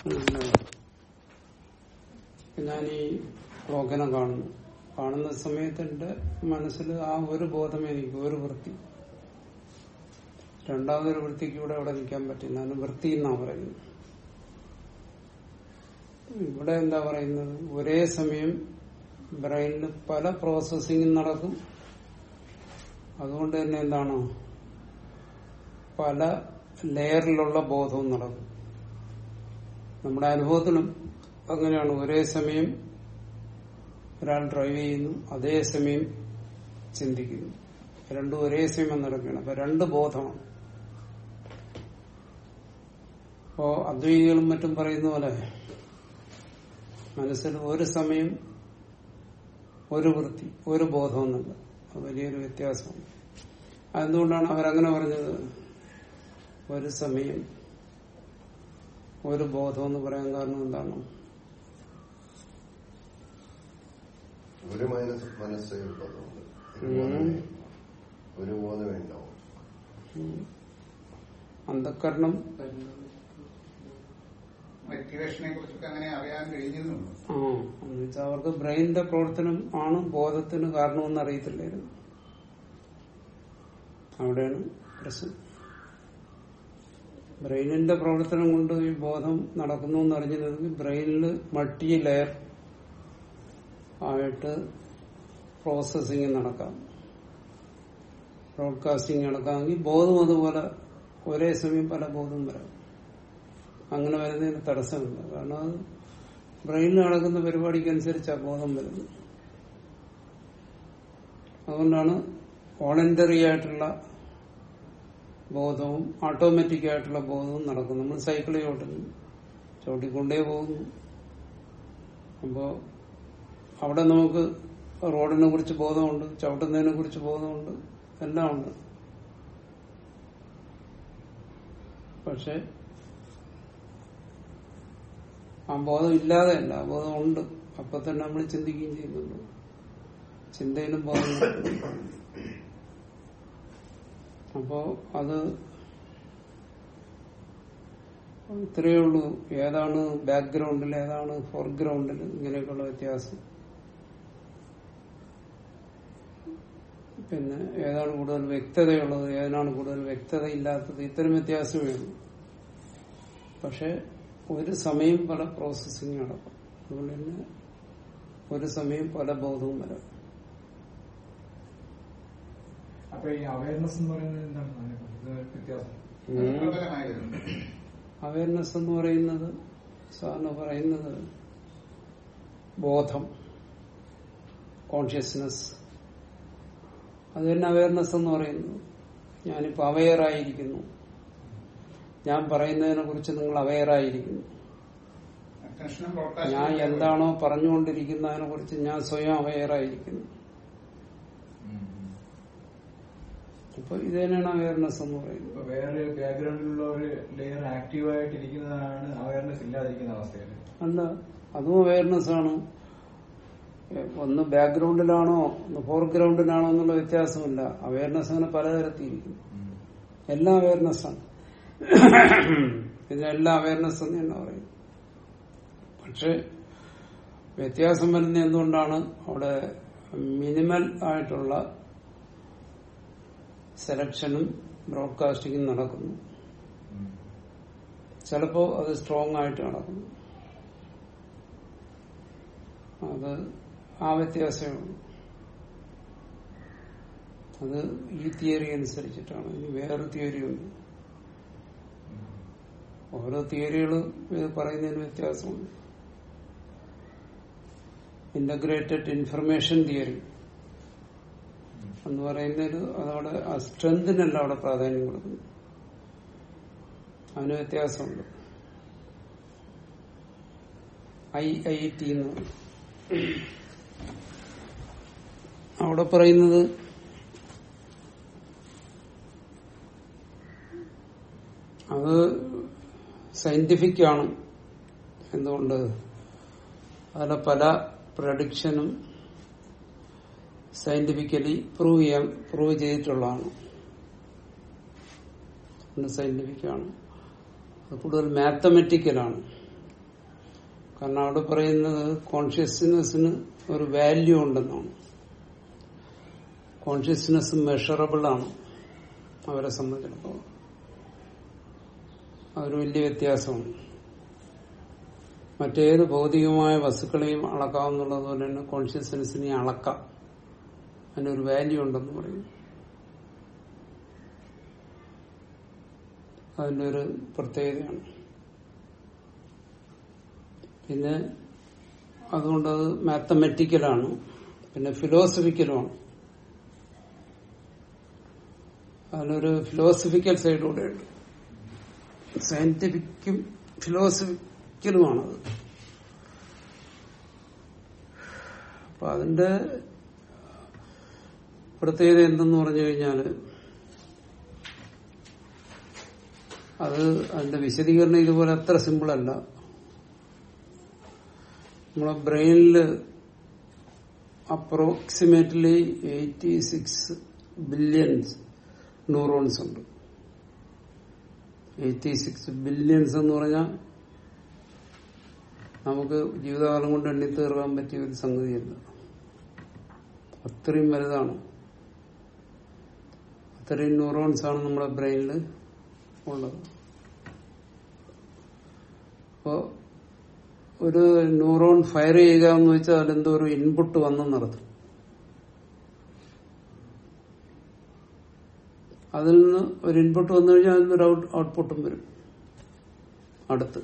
പിന്നെ ഞാൻ ഈ ക്ലോക്കിനെ കാണുന്നു കാണുന്ന സമയത്ത് എന്റെ മനസ്സിൽ ആ ഒരു ബോധമേ എനിക്ക് ഒരു വൃത്തി രണ്ടാമതൊരു വൃത്തിക്ക് ഇവിടെ അവിടെ നിൽക്കാൻ പറ്റില്ല അതിന് വൃത്തി എന്നാ പറയുന്നത് ഇവിടെ എന്താ പറയുന്നത് ഒരേ സമയം ബ്രെയിനിൽ പല പ്രോസസ്സിംഗും നടക്കും അതുകൊണ്ട് തന്നെ എന്താണ് പല ലെയറിലുള്ള ബോധവും നടക്കും നമ്മുടെ അനുഭവത്തിലും അങ്ങനെയാണ് ഒരേ സമയം ഒരാൾ ഡ്രൈവ് ചെയ്യുന്നു അതേ സമയം ചിന്തിക്കുന്നു രണ്ടും ഒരേ സമയം നടക്കുകയാണ് അപ്പൊ രണ്ട് ബോധമാണ് അപ്പോ അദ്വൈതികളും മറ്റും പറയുന്ന പോലെ മനസ്സിൽ ഒരു സമയം ഒരു വൃത്തി ഒരു ബോധമെന്നുണ്ട് അത് വലിയൊരു വ്യത്യാസമാണ് അതെന്തുകൊണ്ടാണ് അവരങ്ങനെ പറഞ്ഞത് ഒരു സമയം ഒരു ബോധം എന്ന് പറയാൻ കാരണം എന്താണ് ഒരു മനസ്സ് മനസ്സേ ഉള്ളതുകൊണ്ട് ഒരു ഉം. ബോധമേ ഒരു ബോധമേ ഉണ്ടാവും അന്ധക്കരണം മോട്ടിവേഷനെ കുറിച്ചൊക്കെ അങ്ങനെ അറിയാൻ കഴിഞ്ഞിരുന്നുള്ളൂ ആ എന്ന് വെച്ചാൽ അവർക്ക് ബ്രെയിനിന്റെ പ്രവർത്തനം ആണ് ബോധത്തിന് കാരണമെന്ന് അറിയത്തില്ലായിരുന്നു അവിടെയാണ് പ്രശ്നം ബ്രെയിനിന്റെ പ്രവർത്തനം കൊണ്ട് ഈ ബോധം നടക്കുന്നു എന്ന് അറിഞ്ഞിരുന്നെങ്കിൽ ബ്രെയിനിൽ മൾട്ടി ലെയർ ആയിട്ട് പ്രോസസ്സിങ് നടക്കാം ബ്രോഡ്കാസ്റ്റിംഗ് നടക്കാമെങ്കിൽ ബോധം അതുപോലെ ഒരേ സമയം പല ബോധം വരാം അങ്ങനെ വരുന്നതിന് തടസ്സമില്ല കാരണം അത് ബ്രെയിനിൽ നടക്കുന്ന പരിപാടിക്കനുസരിച്ച് ആ ബോധം വരുന്നത് അതുകൊണ്ടാണ് വോളണ്ടറി ആയിട്ടുള്ള ബോധവും ഓട്ടോമാറ്റിക് ആയിട്ടുള്ള ബോധവും നടക്കും നമ്മൾ സൈക്കിൾ ചവിട്ടുന്നു ചവിട്ടിക്കൊണ്ടേ പോകുന്നു അപ്പോ അവിടെ നമുക്ക് റോഡിനെ കുറിച്ച് ബോധമുണ്ട് ചവിട്ടുന്നതിനെ കുറിച്ച് ബോധമുണ്ട് എല്ലാം ഉണ്ട് പക്ഷെ ആ ബോധം ഇല്ലാതെയല്ല ആ ബോധം ഉണ്ട് അപ്പൊ തന്നെ നമ്മൾ ചിന്തിക്കുകയും ചെയ്യുന്നുണ്ട് ചിന്തയിലും ബോധം ഉണ്ട്. അപ്പോ അത് ഇത്രയേ ഉള്ളൂ ഏതാണ് ബാക്ക്ഗ്രൗണ്ടിൽ ഏതാണ് ഫോർഗ്രൗണ്ടിൽ ഇങ്ങനെയൊക്കെയുള്ള വ്യത്യാസം പിന്നെ ഏതാണ് കൂടുതൽ വ്യക്തതയുള്ളത് ഏതാണ് കൂടുതൽ വ്യക്തത ഇല്ലാത്തത് ഇത്തരം വ്യത്യാസമേ ഉള്ളൂ പക്ഷെ ഒരു സമയം പല പ്രോസസ്സിങ് നടക്കും അതുകൊണ്ട് തന്നെ ഒരു സമയം പല ബോധവും വരാം അപ്പൊ ഈ അവയർനെസ് എന്ന് പറയുന്നത് എന്താണ് അതിനെക്കുറിച്ച്? ഇത് വ്യത്യാസം ഉം. പ്രബലമായിരുന്നു അവയർനെസ് എന്ന് പറയുന്നത് സാറിന് പറയുന്നത് ബോധം കോൺഷ്യസ്നെസ് അത് തന്നെ അവയർനെസ് എന്ന് പറയുന്നത് ഞാനിപ്പോ അവെയർ ആയിരിക്കുന്നു ഞാൻ പറയുന്നതിനെ കുറിച്ച് നിങ്ങൾ അവെയർ ആയിരിക്കുന്നു അറ്റൻഷനും ഞാൻ ബ്രോഡ്കാസ്റ്റിംഗ് എന്താണോ പറഞ്ഞുകൊണ്ടിരിക്കുന്നതിനെ കുറിച്ച് ഞാൻ സ്വയം അവെയർ ആയിരിക്കുന്നു അപ്പൊ ഇത് തന്നെയാണ് അവയർനെസ് എന്ന് പറയുന്നത് ഇപ്പൊ വേറെ ബാക്ക്ഗ്രൗണ്ടിലുള്ള ഒരു ലെയർ ആക്റ്റീവ് ആയിട്ടിരിക്കുന്നതാണ് അവയർനെസ് ഇല്ലാതിരിക്കുന്ന അവസ്ഥയിൽ അല്ല അതും അവയർനെസ് ആണ് എ- ഒന്ന് ബാക്ക്ഗ്രൗണ്ടിലാണോ ഒന്ന് ഫോർഗ്രൗണ്ടിലാണോ എന്നുള്ള വ്യത്യാസമില്ല അവയർനെസ് അങ്ങനെ പലതരത്തിലിരിക്കും എല്ലാം അവയർനെസ് ആണ് ഇതിനെല്ലാം അവയർനെസ് എന്ന് തന്നെ പറയും പക്ഷെ വ്യത്യാസം വരുന്ന എന്തുകൊണ്ടാണ് അവിടെ മിനിമൽ ആയിട്ടുള്ള സെലക്ഷനും ബ്രോഡ്കാസ്റ്റിംഗും നടക്കുന്നു ചിലപ്പോ അത് സ്ട്രോങ് ആയിട്ട് നടക്കുന്നു അത് ആ വ്യത്യാസമേ ഉള്ളൂ അത് ഈ തിയറി അനുസരിച്ചിട്ടാണ് ഇനി വേറെ തിയറി ഉണ്ട് ഓരോ തിയറികൾ ഇത് പറയുന്നതിന് വ്യത്യാസമുണ്ട് ഇന്റഗ്രേറ്റഡ് ഇൻഫർമേഷൻ തിയറി എന്ന് പറയുന്നതിന് അതവിടെ ആ സ്ട്രെങ്തിനല്ല അവിടെ പ്രാധാന്യം കൊടുക്കുന്നു അതിന് വ്യത്യാസമുണ്ട് ഐ ഐ ടി എന്ന് പറയും. അവിടെ പറയുന്നത് അത് സയന്റിഫിക് ആണ് എന്തുകൊണ്ട് അതിലെ പല പ്രഡിക്ഷനും സയന്റിഫിക്കലി പ്രൂവ് ചെയ്യാൻ പ്രൂവ് ചെയ്തിട്ടുള്ളതാണ് സയന്റിഫിക് ആണ് അത് കൂടുതൽ മാത്തമെറ്റിക്കലാണ് കാരണം അവിടെ പറയുന്നത് കോൺഷ്യസ്നെസ്സിന് ഒരു വാല്യൂ ഉണ്ടെന്നാണ് കോൺഷ്യസ്നെസ് മെഷറബിൾ ആണ് അവരെ സംബന്ധിച്ചിടത്തോളം അതൊരു വലിയ വ്യത്യാസമാണ് മറ്റേത് ഭൗതികമായ വസ്തുക്കളെയും അളക്കാവുന്നുള്ളത് പോലെ തന്നെ കോൺഷ്യസ്നെസ്സിനെ അളക്കാം അതിനൊരു വാല്യൂ ഉണ്ടെന്ന് പറയും അതിന്റെ ഒരു പ്രത്യേകതയാണ് പിന്നെ അതുകൊണ്ട് അത് മാത്തമെറ്റിക്കലാണ് പിന്നെ ഫിലോസഫിക്കലുമാണ് അതിനൊരു ഫിലോസഫിക്കൽ സൈഡ് കൂടെയുണ്ട് സയന്റിഫിക്കും ഫിലോസഫിക്കലുമാണത് അപ്പൊ അതിന്റെ പ്രത്യേകത എന്തെന്ന് പറഞ്ഞു കഴിഞ്ഞാല് അത് അതിന്റെ വിശദീകരണം ഇതുപോലെ അത്ര സിമ്പിൾ അല്ല നമ്മളെ ബ്രെയിനിൽ approximately eighty six billions neurons ഉണ്ട് എയ്റ്റി സിക്സ് ബില്യൺസ് എന്ന് പറഞ്ഞാൽ നമുക്ക് ജീവിതകാലം കൊണ്ട് എണ്ണി തീർക്കാൻ പറ്റിയ ഒരു സംഗതിയല്ല അത്രയും വലുതാണ് അത്രയും ന്യൂറോൺസ് ആണ് നമ്മുടെ ബ്രെയിനിൽ ഉള്ളത് അപ്പോ ഒരു ന്യൂറോൺ ഫയർ ചെയ്യുക എന്ന് വെച്ചാൽ അതിലെന്തോ ഒരു ഇൻപുട്ട് വന്നെന്നർത്ഥം അതിൽ നിന്ന് ഒരു ഇൻപുട്ട് വന്നു കഴിഞ്ഞാൽ അതിൽ ഒരു ഔട്ട് ഔട്ട്പുട്ടും വരും അടുത്ത്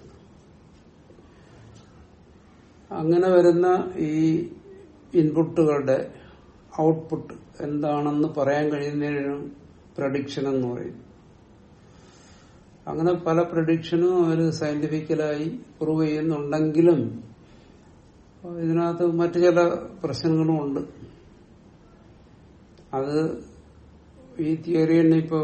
അങ്ങനെ വരുന്ന ഈ ഇൻപുട്ടുകളുടെ ഔട്ട്പുട്ട് എന്താണെന്ന് പറയാൻ കഴിയുന്നതിനാണ് പ്രഡിക്ഷൻ എന്ന് പറയുന്നത് അങ്ങനെ പല പ്രഡിക്ഷനും അവർ സയന്റിഫിക്കലായി പ്രൂവ് ചെയ്യുന്നുണ്ടെങ്കിലും ഇതിനകത്ത് മറ്റു ചില പ്രശ്നങ്ങളും ഉണ്ട് അത് ഈ തിയറി തന്നെ ഇപ്പോ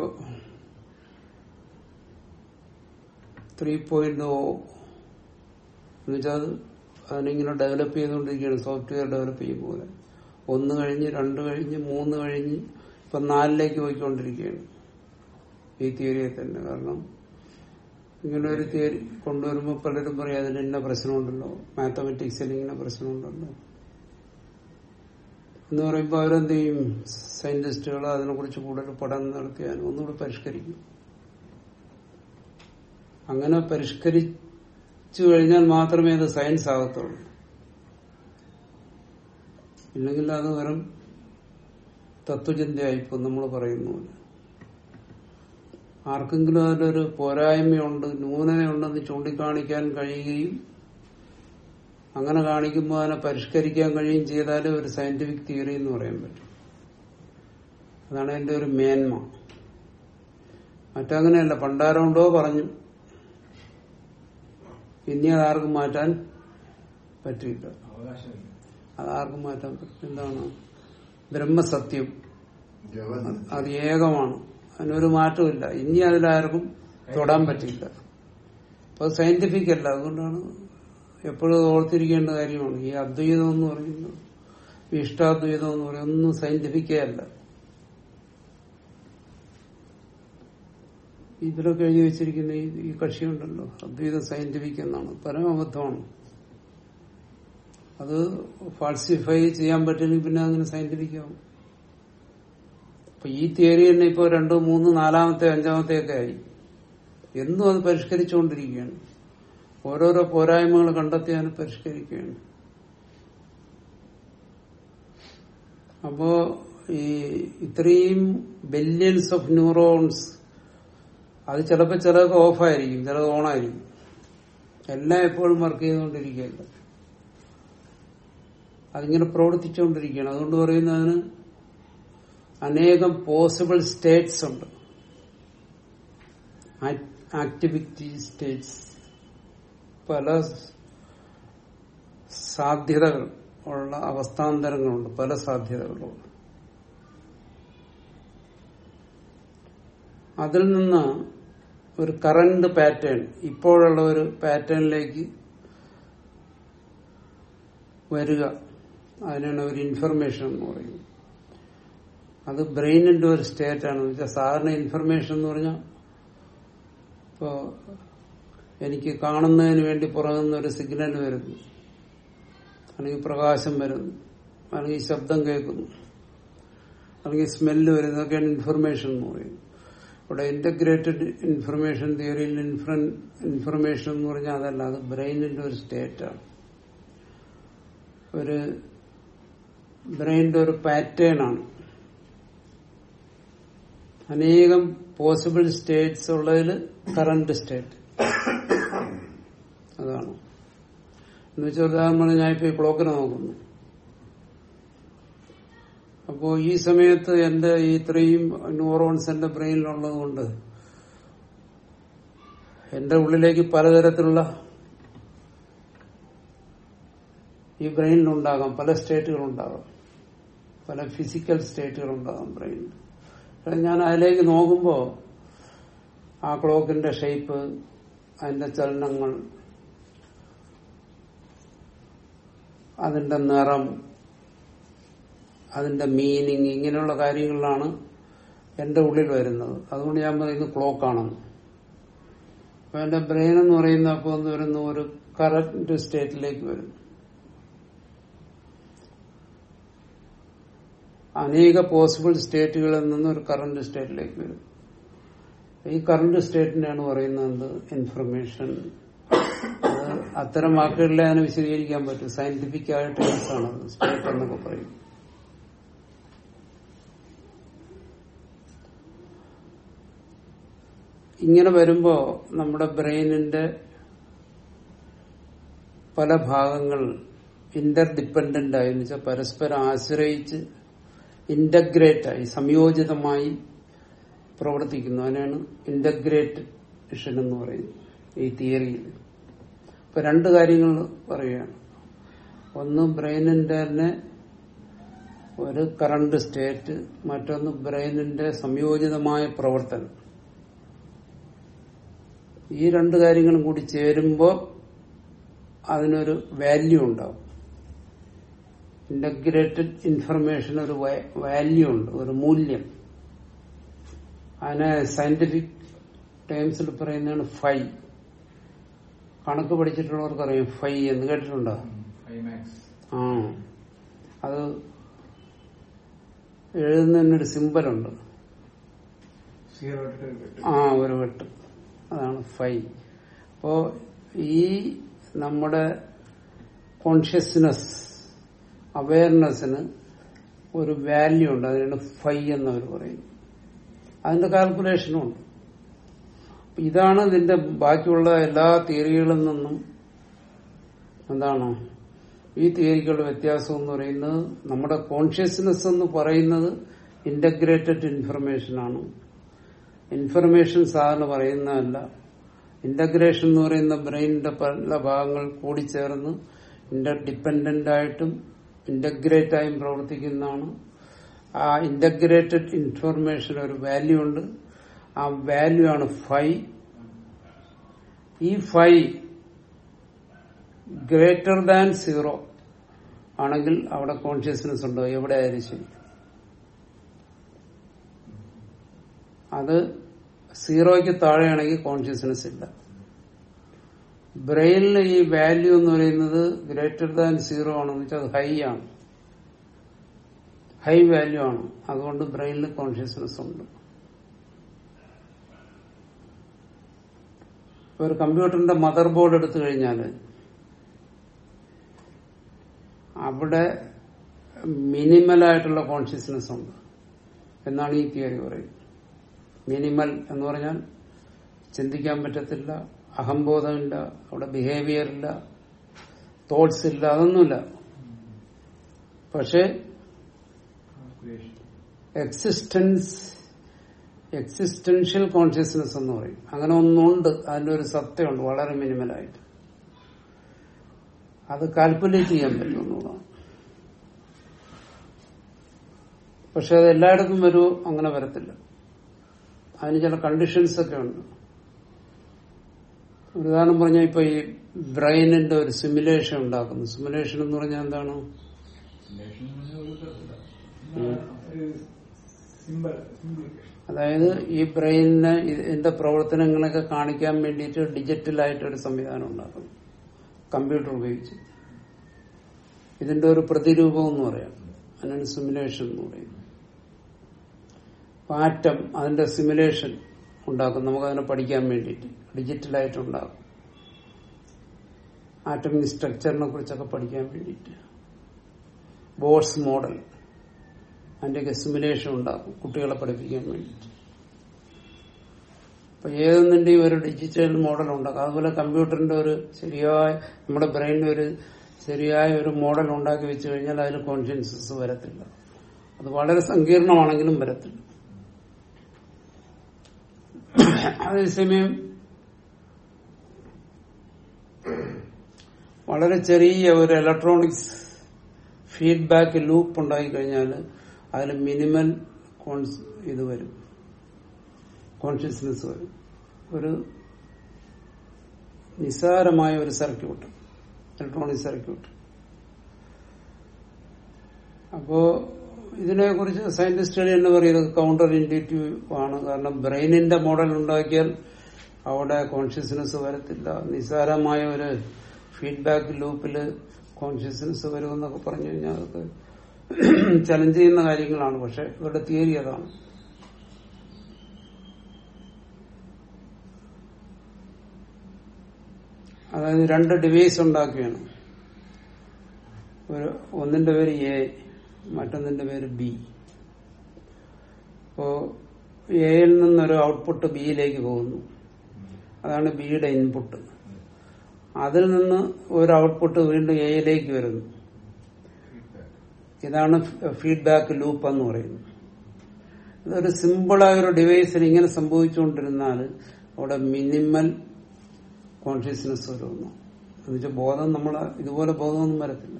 ത്രീ പോയിന്റ് ഓ എന്നുവെച്ചാൽ അത് അതിനിങ്ങനെ ഡെവലപ്പ് ചെയ്തുകൊണ്ടിരിക്കുകയാണ് സോഫ്റ്റ്വെയർ ഡെവലപ്പ് ചെയ്യും പോലെ ഒന്ന് കഴിഞ്ഞ് രണ്ട് കഴിഞ്ഞ് മൂന്ന് കഴിഞ്ഞ് ഇപ്പൊ നാലിലേക്ക് പോയിക്കൊണ്ടിരിക്കുകയാണ് ഈ തിയറിയെ തന്നെ കാരണം ഇങ്ങനെ ഒരു തിയറി കൊണ്ടുവരുമ്പോൾ പലരും പറയും അതിന് ഇന്ന പ്രശ്നമുണ്ടല്ലോ മാത്തമെറ്റിക്സിൽ ഇങ്ങനെ പ്രശ്നമുണ്ടല്ലോ എന്ന് പറയുമ്പോൾ അവരെന്ത് ചെയ്യും സയന്റിസ്റ്റുകൾ അതിനെക്കുറിച്ച് കൂടുതൽ പഠനം നടത്തിയാൽ ഒന്നുകൂടി പരിഷ്കരിക്കും അങ്ങനെ പരിഷ്കരിച്ചു കഴിഞ്ഞാൽ മാത്രമേ അത് സയൻസ് ആകത്തുള്ളൂ ഇല്ലെങ്കിൽ അത് വെറും തത്വചിന്തയായിപ്പോ നമ്മൾ പറയുന്ന പോലെ ആർക്കെങ്കിലും അതിലൊരു പോരായ്മയുണ്ട് ന്യൂനതയുണ്ടെന്ന് ചൂണ്ടിക്കാണിക്കാൻ കഴിയുകയും അങ്ങനെ കാണിക്കുമ്പോൾ അതിനെ പരിഷ്കരിക്കാൻ കഴിയുകയും ചെയ്താലേ ഒരു സയന്റിഫിക് തിയറി എന്ന് പറയാൻ പറ്റും അതാണ് എന്റെ ഒരു മേന്മ മറ്റങ്ങനെയല്ല പണ്ടാരമുണ്ടോ പറഞ്ഞു ഇനി അതാർക്കും മാറ്റാൻ പറ്റില്ല അവകാശമില്ല അതാർക്കും മാറ്റാൻ പറ്റില്ല എന്താണ് ബ്രഹ്മസത്യം ജഗത് അത് ഏകമാണ് അതിനൊരു മാറ്റമില്ല ഇനി അതിലാർക്കും തൊടാൻ പറ്റില്ല അപ്പൊ സയന്റിഫിക് അല്ല അതുകൊണ്ടാണ് എപ്പോഴും ഓർത്തിരിക്കേണ്ട കാര്യമാണ് ഈ അദ്വൈതം എന്ന് പറയുന്നത് ഈ ഇഷ്ടാദ്വൈതം എന്ന് പറയുന്നത് ഒന്നും സയന്റിഫിക്കേ അല്ല ഇതിലൊക്കെ എഴുതി വെച്ചിരിക്കുന്ന ഈ ഈ കക്ഷിയുണ്ടല്ലോ അദ്വൈതം സയന്റിഫിക് എന്നാണ് പരമാബദ്ധമാണ് അത് ഫാൾസിഫൈ ചെയ്യാൻ പറ്റില്ലെങ്കിൽ പിന്നെ അങ്ങനെ സയന്റിഫിക് ആവും അപ്പൊ ഈ തിയറി തന്നെ ഇപ്പൊ രണ്ട് മൂന്ന് നാലാമത്തെ അഞ്ചാമത്തെ ഒക്കെ ആയി എന്നും അത് പരിഷ്കരിച്ചുകൊണ്ടിരിക്കുകയാണ് ഓരോരോ പോരായ്മകൾ കണ്ടെത്തി അതിനെ പരിഷ്കരിക്കുകയാണ് അപ്പോ ഈ ഇത്രയും ബില്യൺസ് ഓഫ് ന്യൂറോൺസ് അത് ചിലപ്പോൾ ചിലതൊക്കെ ഓഫായിരിക്കും ചിലത് ഓണായിരിക്കും എല്ലാം എപ്പോഴും വർക്ക് ചെയ്തുകൊണ്ടിരിക്കുകയല്ല അതിങ്ങനെ പ്രവർത്തിച്ചുകൊണ്ടിരിക്കുകയാണ് അതുകൊണ്ട് പറയുന്നതിന് അനേകം പോസിബിൾ സ്റ്റേറ്റ്സ് ഉണ്ട് ആക്ടിവിറ്റി സ്റ്റേറ്റ്സ് പല സാധ്യതകൾ ഉള്ള അവസ്ഥാന്തരങ്ങളുണ്ട് പല സാധ്യതകളുണ്ട് അതിൽ നിന്ന് ഒരു കറന്റ് പാറ്റേൺ ഇപ്പോഴുള്ള ഒരു പാറ്റേണിലേക്ക് വരിക അതിനാണ് ഒരു ഇൻഫർമേഷൻ എന്ന് പറയുന്നത് അത് ബ്രെയിനിന്റെ ഒരു സ്റ്റേറ്റ് ആണ് വെച്ചാൽ സാധാരണ ഇൻഫർമേഷൻ എന്ന് പറഞ്ഞാൽ ഇപ്പോ എനിക്ക് കാണുന്നതിന് വേണ്ടി പുറകുന്ന ഒരു സിഗ്നൽ വരുന്നു അല്ലെങ്കിൽ പ്രകാശം വരുന്നു അല്ലെങ്കിൽ ശബ്ദം കേൾക്കുന്നു അല്ലെങ്കിൽ സ്മെല്ല് വരുന്നു ഇതൊക്കെയാണ് ഇൻഫർമേഷൻ എന്ന് പറയുന്നത് ഇവിടെ ഇന്റഗ്രേറ്റഡ് ഇൻഫർമേഷൻ തിയറിയിൽ ഇൻഫർമേഷൻ എന്ന് പറഞ്ഞാൽ അതല്ല അത് ബ്രെയിനിന്റെ ഒരു സ്റ്റേറ്റാണ് ഒരു ബ്രെയിനിന്റെ ഒരു പാറ്റേൺ ആണ് അനേകം പോസിബിൾ സ്റ്റേറ്റ്സ് ഉള്ളതിൽ കറന്റ് സ്റ്റേറ്റ് അതാണ് എന്ന് വെച്ചാൽ ഉദാഹരണം പറഞ്ഞാൽ ഞാൻ ഇപ്പൊ ഈ ക്ലോക്കിനെ നോക്കുന്നു അപ്പോ ഈ സമയത്ത് എന്റെ ഈ ഇത്രയും ന്യൂറോൺസ് എന്റെ ബ്രെയിനിലുള്ളത് കൊണ്ട് എന്റെ ഉള്ളിലേക്ക് പലതരത്തിലുള്ള ഈ ബ്രെയിനിലുണ്ടാകാം പല സ്റ്റേറ്റുകളുണ്ടാകാം പല ഫിസിക്കൽ സ്റ്റേറ്റുകളുണ്ടാകാം ബ്രെയിനിൽ പക്ഷെ ഞാൻ അതിലേക്ക് നോക്കുമ്പോൾ ആ ക്ലോക്കിന്റെ ഷേപ്പ് അതിന്റെ ചലനങ്ങൾ അതിന്റെ നിറം അതിന്റെ മീനിങ് ഇങ്ങനെയുള്ള കാര്യങ്ങളിലാണ് എന്റെ ഉള്ളിൽ വരുന്നത് അതുകൊണ്ട് ഞാൻ പറയുന്നത് ക്ലോക്കാണെന്ന് അപ്പൊ എന്റെ ബ്രെയിൻ എന്ന് പറയുന്ന അപ്പോൾ ഒന്ന് വരുന്ന ഒരു കറന്റ് സ്റ്റേറ്റിലേക്ക് വരും അനേക പോസിബിൾ സ്റ്റേറ്റുകളിൽ നിന്ന് ഒരു കറന്റ് സ്റ്റേറ്റിലേക്ക് വരും ഈ കറന്റ് സ്റ്റേറ്റിനെയാണ് പറയുന്നത് എന്ത് ഇൻഫർമേഷൻ അത് അത്തരം വാക്കുകളിലെ അതിനെ വിശദീകരിക്കാൻ പറ്റും സയന്റിഫിക് ആയ ടേംസ് ആണ് സ്റ്റേറ്റ് എന്നൊക്കെ പറയും ഇങ്ങനെ വരുമ്പോ നമ്മുടെ ബ്രെയിനിന്റെ പല ഭാഗങ്ങൾ ഇന്റർ ഡിപ്പെൻഡന്റ് ആയി എന്ന് വെച്ചാൽ പരസ്പരം ആശ്രയിച്ച് ഇന്റഗ്രേറ്റ് ആയി സംയോജിതമായി പ്രവർത്തിക്കുന്നു അതിനാണ് ഇന്റഗ്രേറ്റേഷൻ എന്ന് പറയുന്നത് ഈ തിയറിയിൽ ഇപ്പൊ രണ്ട് കാര്യങ്ങൾ പറയുകയാണ് ഒന്ന് ബ്രെയിനിന്റെ തന്നെ ഒരു കറണ്ട് സ്റ്റേറ്റ് മറ്റൊന്ന് ബ്രെയിനിന്റെ സംയോജിതമായ പ്രവർത്തനം ഈ രണ്ട് കാര്യങ്ങളും കൂടി ചേരുമ്പോൾ അതിനൊരു വാല്യൂ ഉണ്ടാവും ഇന്റഗ്രേറ്റഡ് ഇൻഫർമേഷൻ ഒരു വാല്യൂ ഉണ്ട് ഒരു മൂല്യം അതിനെ സയന്റിഫിക് ടേംസിൽ പറയുന്നതാണ് ഫൈ കണക്ക് പഠിച്ചിട്ടുള്ളവർക്ക് അറിയാം ഫൈ എന്ന് കേട്ടിട്ടുണ്ടോ ഫൈമാക്സ് ആ അത് എഴുതുന്നതിനൊരു സിമ്പലുണ്ട് സീറോ ഇട്ടിട്ട് കിട്ടും ആ ഒരു വെട്ട് അതാണ് ഫൈ അപ്പോ ഈ നമ്മുടെ കോൺഷ്യസ്നെസ് അവയർനെസ്സിന് ഒരു വാല്യൂ ഉണ്ട് അതിനാണ് ഫൈ എന്നവർ പറയും അതിന്റെ കാൽക്കുലേഷനും ഉണ്ട് അപ്പൊ ഇതാണ് ഇതിന്റെ ബാക്കിയുള്ള എല്ലാ തിയറികളിൽ നിന്നും എന്താണ് ഈ തിയറികളുടെ വ്യത്യാസം എന്ന് പറയുന്നത് നമ്മുടെ കോൺഷ്യസ്നെസ് എന്ന് പറയുന്നത് ഇന്റഗ്രേറ്റഡ് ഇൻഫർമേഷൻ ആണ് ഇൻഫർമേഷൻ സാധാരണ പറയുന്നതല്ല ഇന്റഗ്രേഷൻ എന്ന് പറയുന്ന ബ്രെയിനിന്റെ പല ഭാഗങ്ങൾ കൂടിച്ചേർന്ന് ഇന്റർ ഡിപ്പെൻഡന്റ് ആയിട്ടും ഇന്റഗ്രേറ്റ് ആയും പ്രവർത്തിക്കുന്നതാണ് ആ ഇന്റഗ്രേറ്റഡ് ഇൻഫർമേഷൻ ഒരു വാല്യൂ ഉണ്ട് ആ വാല്യൂ ആണ് ഫൈ ഈ ഫൈ ഗ്രേറ്റർ ദാൻ സീറോ ആണെങ്കിൽ അവിടെ കോൺഷ്യസ്നെസ് ഉണ്ടോ എവിടെ ആയാലും ശരി അത് സീറോയ്ക്ക് താഴെയാണെങ്കിൽ കോൺഷ്യസ്നെസ് ഇല്ല ബ്രെയിനിൽ ഈ വാല്യൂ എന്ന് പറയുന്നത് ഗ്രേറ്റർ ദാൻ സീറോ ആണെന്ന് വെച്ചാൽ അത് ഹൈ ആണ് ഹൈ വാല്യൂ ആണ് അതുകൊണ്ട് ബ്രെയിനിൽ കോൺഷ്യസ്നെസ് ഉണ്ട് ഇപ്പൊ ഒരു കമ്പ്യൂട്ടറിന്റെ മദർ ബോർഡ് എടുത്തു കഴിഞ്ഞാൽ അവിടെ മിനിമലായിട്ടുള്ള കോൺഷ്യസ്നെസ് ഉണ്ട് എന്നാണ് ഈ തിയറി പറയുന്നത് മിനിമൽ എന്ന് പറഞ്ഞാൽ ചിന്തിക്കാൻ പറ്റത്തില്ല അഹംബോധമില്ല അവിടെ ബിഹേവിയർ ഇല്ല തോട്ട്സ് ഇല്ല അതൊന്നുമില്ല പക്ഷെ കാൽക്കുലേഷൻ എക്സിസ്റ്റൻസ് എക്സിസ്റ്റൻഷ്യൽ കോൺഷ്യസ്നെസ് എന്ന് പറയും അങ്ങനെ ഒന്നുണ്ട് അതിന്റെ ഒരു സത്യമുണ്ട് വളരെ മിനിമലായിട്ട് അത് കാൽക്കുലേറ്റ് ചെയ്യാൻ പറ്റും എന്നുള്ളതാണ് പക്ഷെ അത് എല്ലായിടത്തും വരുമോ അങ്ങനെ വരത്തില്ല അതിന് ചില കണ്ടീഷൻസ് ഒക്കെ ഉണ്ട് ഒരു ഉദാഹരണം പറഞ്ഞാൽ ഇപ്പൊ ഈ ബ്രെയിനിന്റെ ഒരു സിമുലേഷൻ ഉണ്ടാക്കുന്നു സിമുലേഷൻ എന്ന് പറഞ്ഞാൽ എന്താണ് സിമുലേഷൻ എന്ന് പറഞ്ഞാൽ ഒരു തരത്തില്ല. ഒരു സിമ്പിൾ സിംപ്ലിഫിക്കേഷൻ അതായത് ഈ ബ്രെയിനിന് ഇതിന്റെ പ്രവർത്തനങ്ങളൊക്കെ കാണിക്കാൻ വേണ്ടിയിട്ട് ഡിജിറ്റലായിട്ട് ഒരു സംവിധാനം ഉണ്ടാക്കുന്നു കമ്പ്യൂട്ടർ ഉപയോഗിച്ച് ഇതിന്റെ ഒരു പ്രതിരൂപം എന്ന് പറയാം അതിനാണ് സിമുലേഷൻ എന്ന് പറയുന്നത് ആറ്റം അതിന്റെ സിമുലേഷൻ ഉണ്ടാക്കും നമുക്കതിനെ പഠിക്കാൻ വേണ്ടിയിട്ട് ഡിജിറ്റലായിട്ട് ഉണ്ടാകും ആറ്റമിക് സ്ട്രക്ചറിനെ കുറിച്ചൊക്കെ പഠിക്കാൻ വേണ്ടിയിട്ട് ബോർഡ്സ് മോഡൽ അതിന്റെയൊക്കെ സിമുലേഷൻ ഉണ്ടാക്കും കുട്ടികളെ പഠിപ്പിക്കാൻ വേണ്ടിയിട്ട് അപ്പൊ ഏതൊന്നിന്റെയും ഒരു ഡിജിറ്റൽ മോഡൽ ഉണ്ടാക്കും അതുപോലെ കമ്പ്യൂട്ടറിന്റെ ഒരു ശരിയായ നമ്മുടെ ബ്രെയിനിന് ഒരു ശരിയായ ഒരു മോഡൽ ഉണ്ടാക്കി വെച്ചു കഴിഞ്ഞാൽ അതിൽ കോൺഷ്യൻസസ് വരത്തില്ല അത് വളരെ സങ്കീർണമാണെങ്കിലും വരത്തില്ല അതേസമയം വളരെ ചെറിയ ഒരു ഇലക്ട്രോണിക്സ് ഫീഡ്ബാക്ക് ലൂപ്പ് ഉണ്ടായി കഴിഞ്ഞാൽ അതിൽ മിനിമൽ കോൺസ് ഇത് വരും കോൺഷ്യസ്നെസ് വരും ഒരു നിസ്സാരമായ ഒരു സർക്യൂട്ട് ഇലക്ട്രോണിക് സർക്യൂട്ട് അപ്പോ ഇതിനെ കുറിച്ച് സയന്റിസ്റ്റുകൾ തന്നെ പറയുന്നത് കൗണ്ടർ ഇൻഡ്യൂറ്റീവ് ആണ് കാരണം ബ്രെയിനിന്റെ മോഡൽ ഉണ്ടാക്കിയാൽ അവിടെ കോൺഷ്യസ്നെസ് വരത്തില്ല നിസ്സാരമായ ഒരു ഫീഡ്ബാക്ക് ലൂപ്പിൽ കോൺഷ്യസ്നെസ് വരുമെന്നൊക്കെ പറഞ്ഞു കഴിഞ്ഞാൽ അതൊക്കെ ചലഞ്ച് ചെയ്യുന്ന കാര്യങ്ങളാണ് പക്ഷെ ഇവരുടെ തിയറി അതാണ് അതായത് രണ്ട് ഡിവൈസ് ഉണ്ടാക്കുകയാണ് ഒരു ഒന്നിന്റെ പേര് എ മറ്റൊന്നിന്റെ പേര് ബി അപ്പോ എയിൽ നിന്നൊരു ഔട്ട്പുട്ട് ബിയിലേക്ക് പോകുന്നു അതാണ് ബിയുടെ ഇൻപുട്ട് അതിൽ നിന്ന് ഒരു ഔട്ട്പുട്ട് വീണ്ടും എയിലേക്ക് വരുന്നു ഇതാണ് ഫീഡ്ബാക്ക് ലൂപ്പ് എന്ന് പറയുന്നത് ഇതൊരു സിമ്പിളായ ഒരു ഡിവൈസിൽ ഇങ്ങനെ സംഭവിച്ചുകൊണ്ടിരുന്നാൽ അവിടെ മിനിമൽ കോൺഷ്യസ്നെസ് വരുന്നു എന്നുവെച്ചാൽ ബോധം നമ്മൾ ഇതുപോലെ ബോധമൊന്നും വരത്തില്ല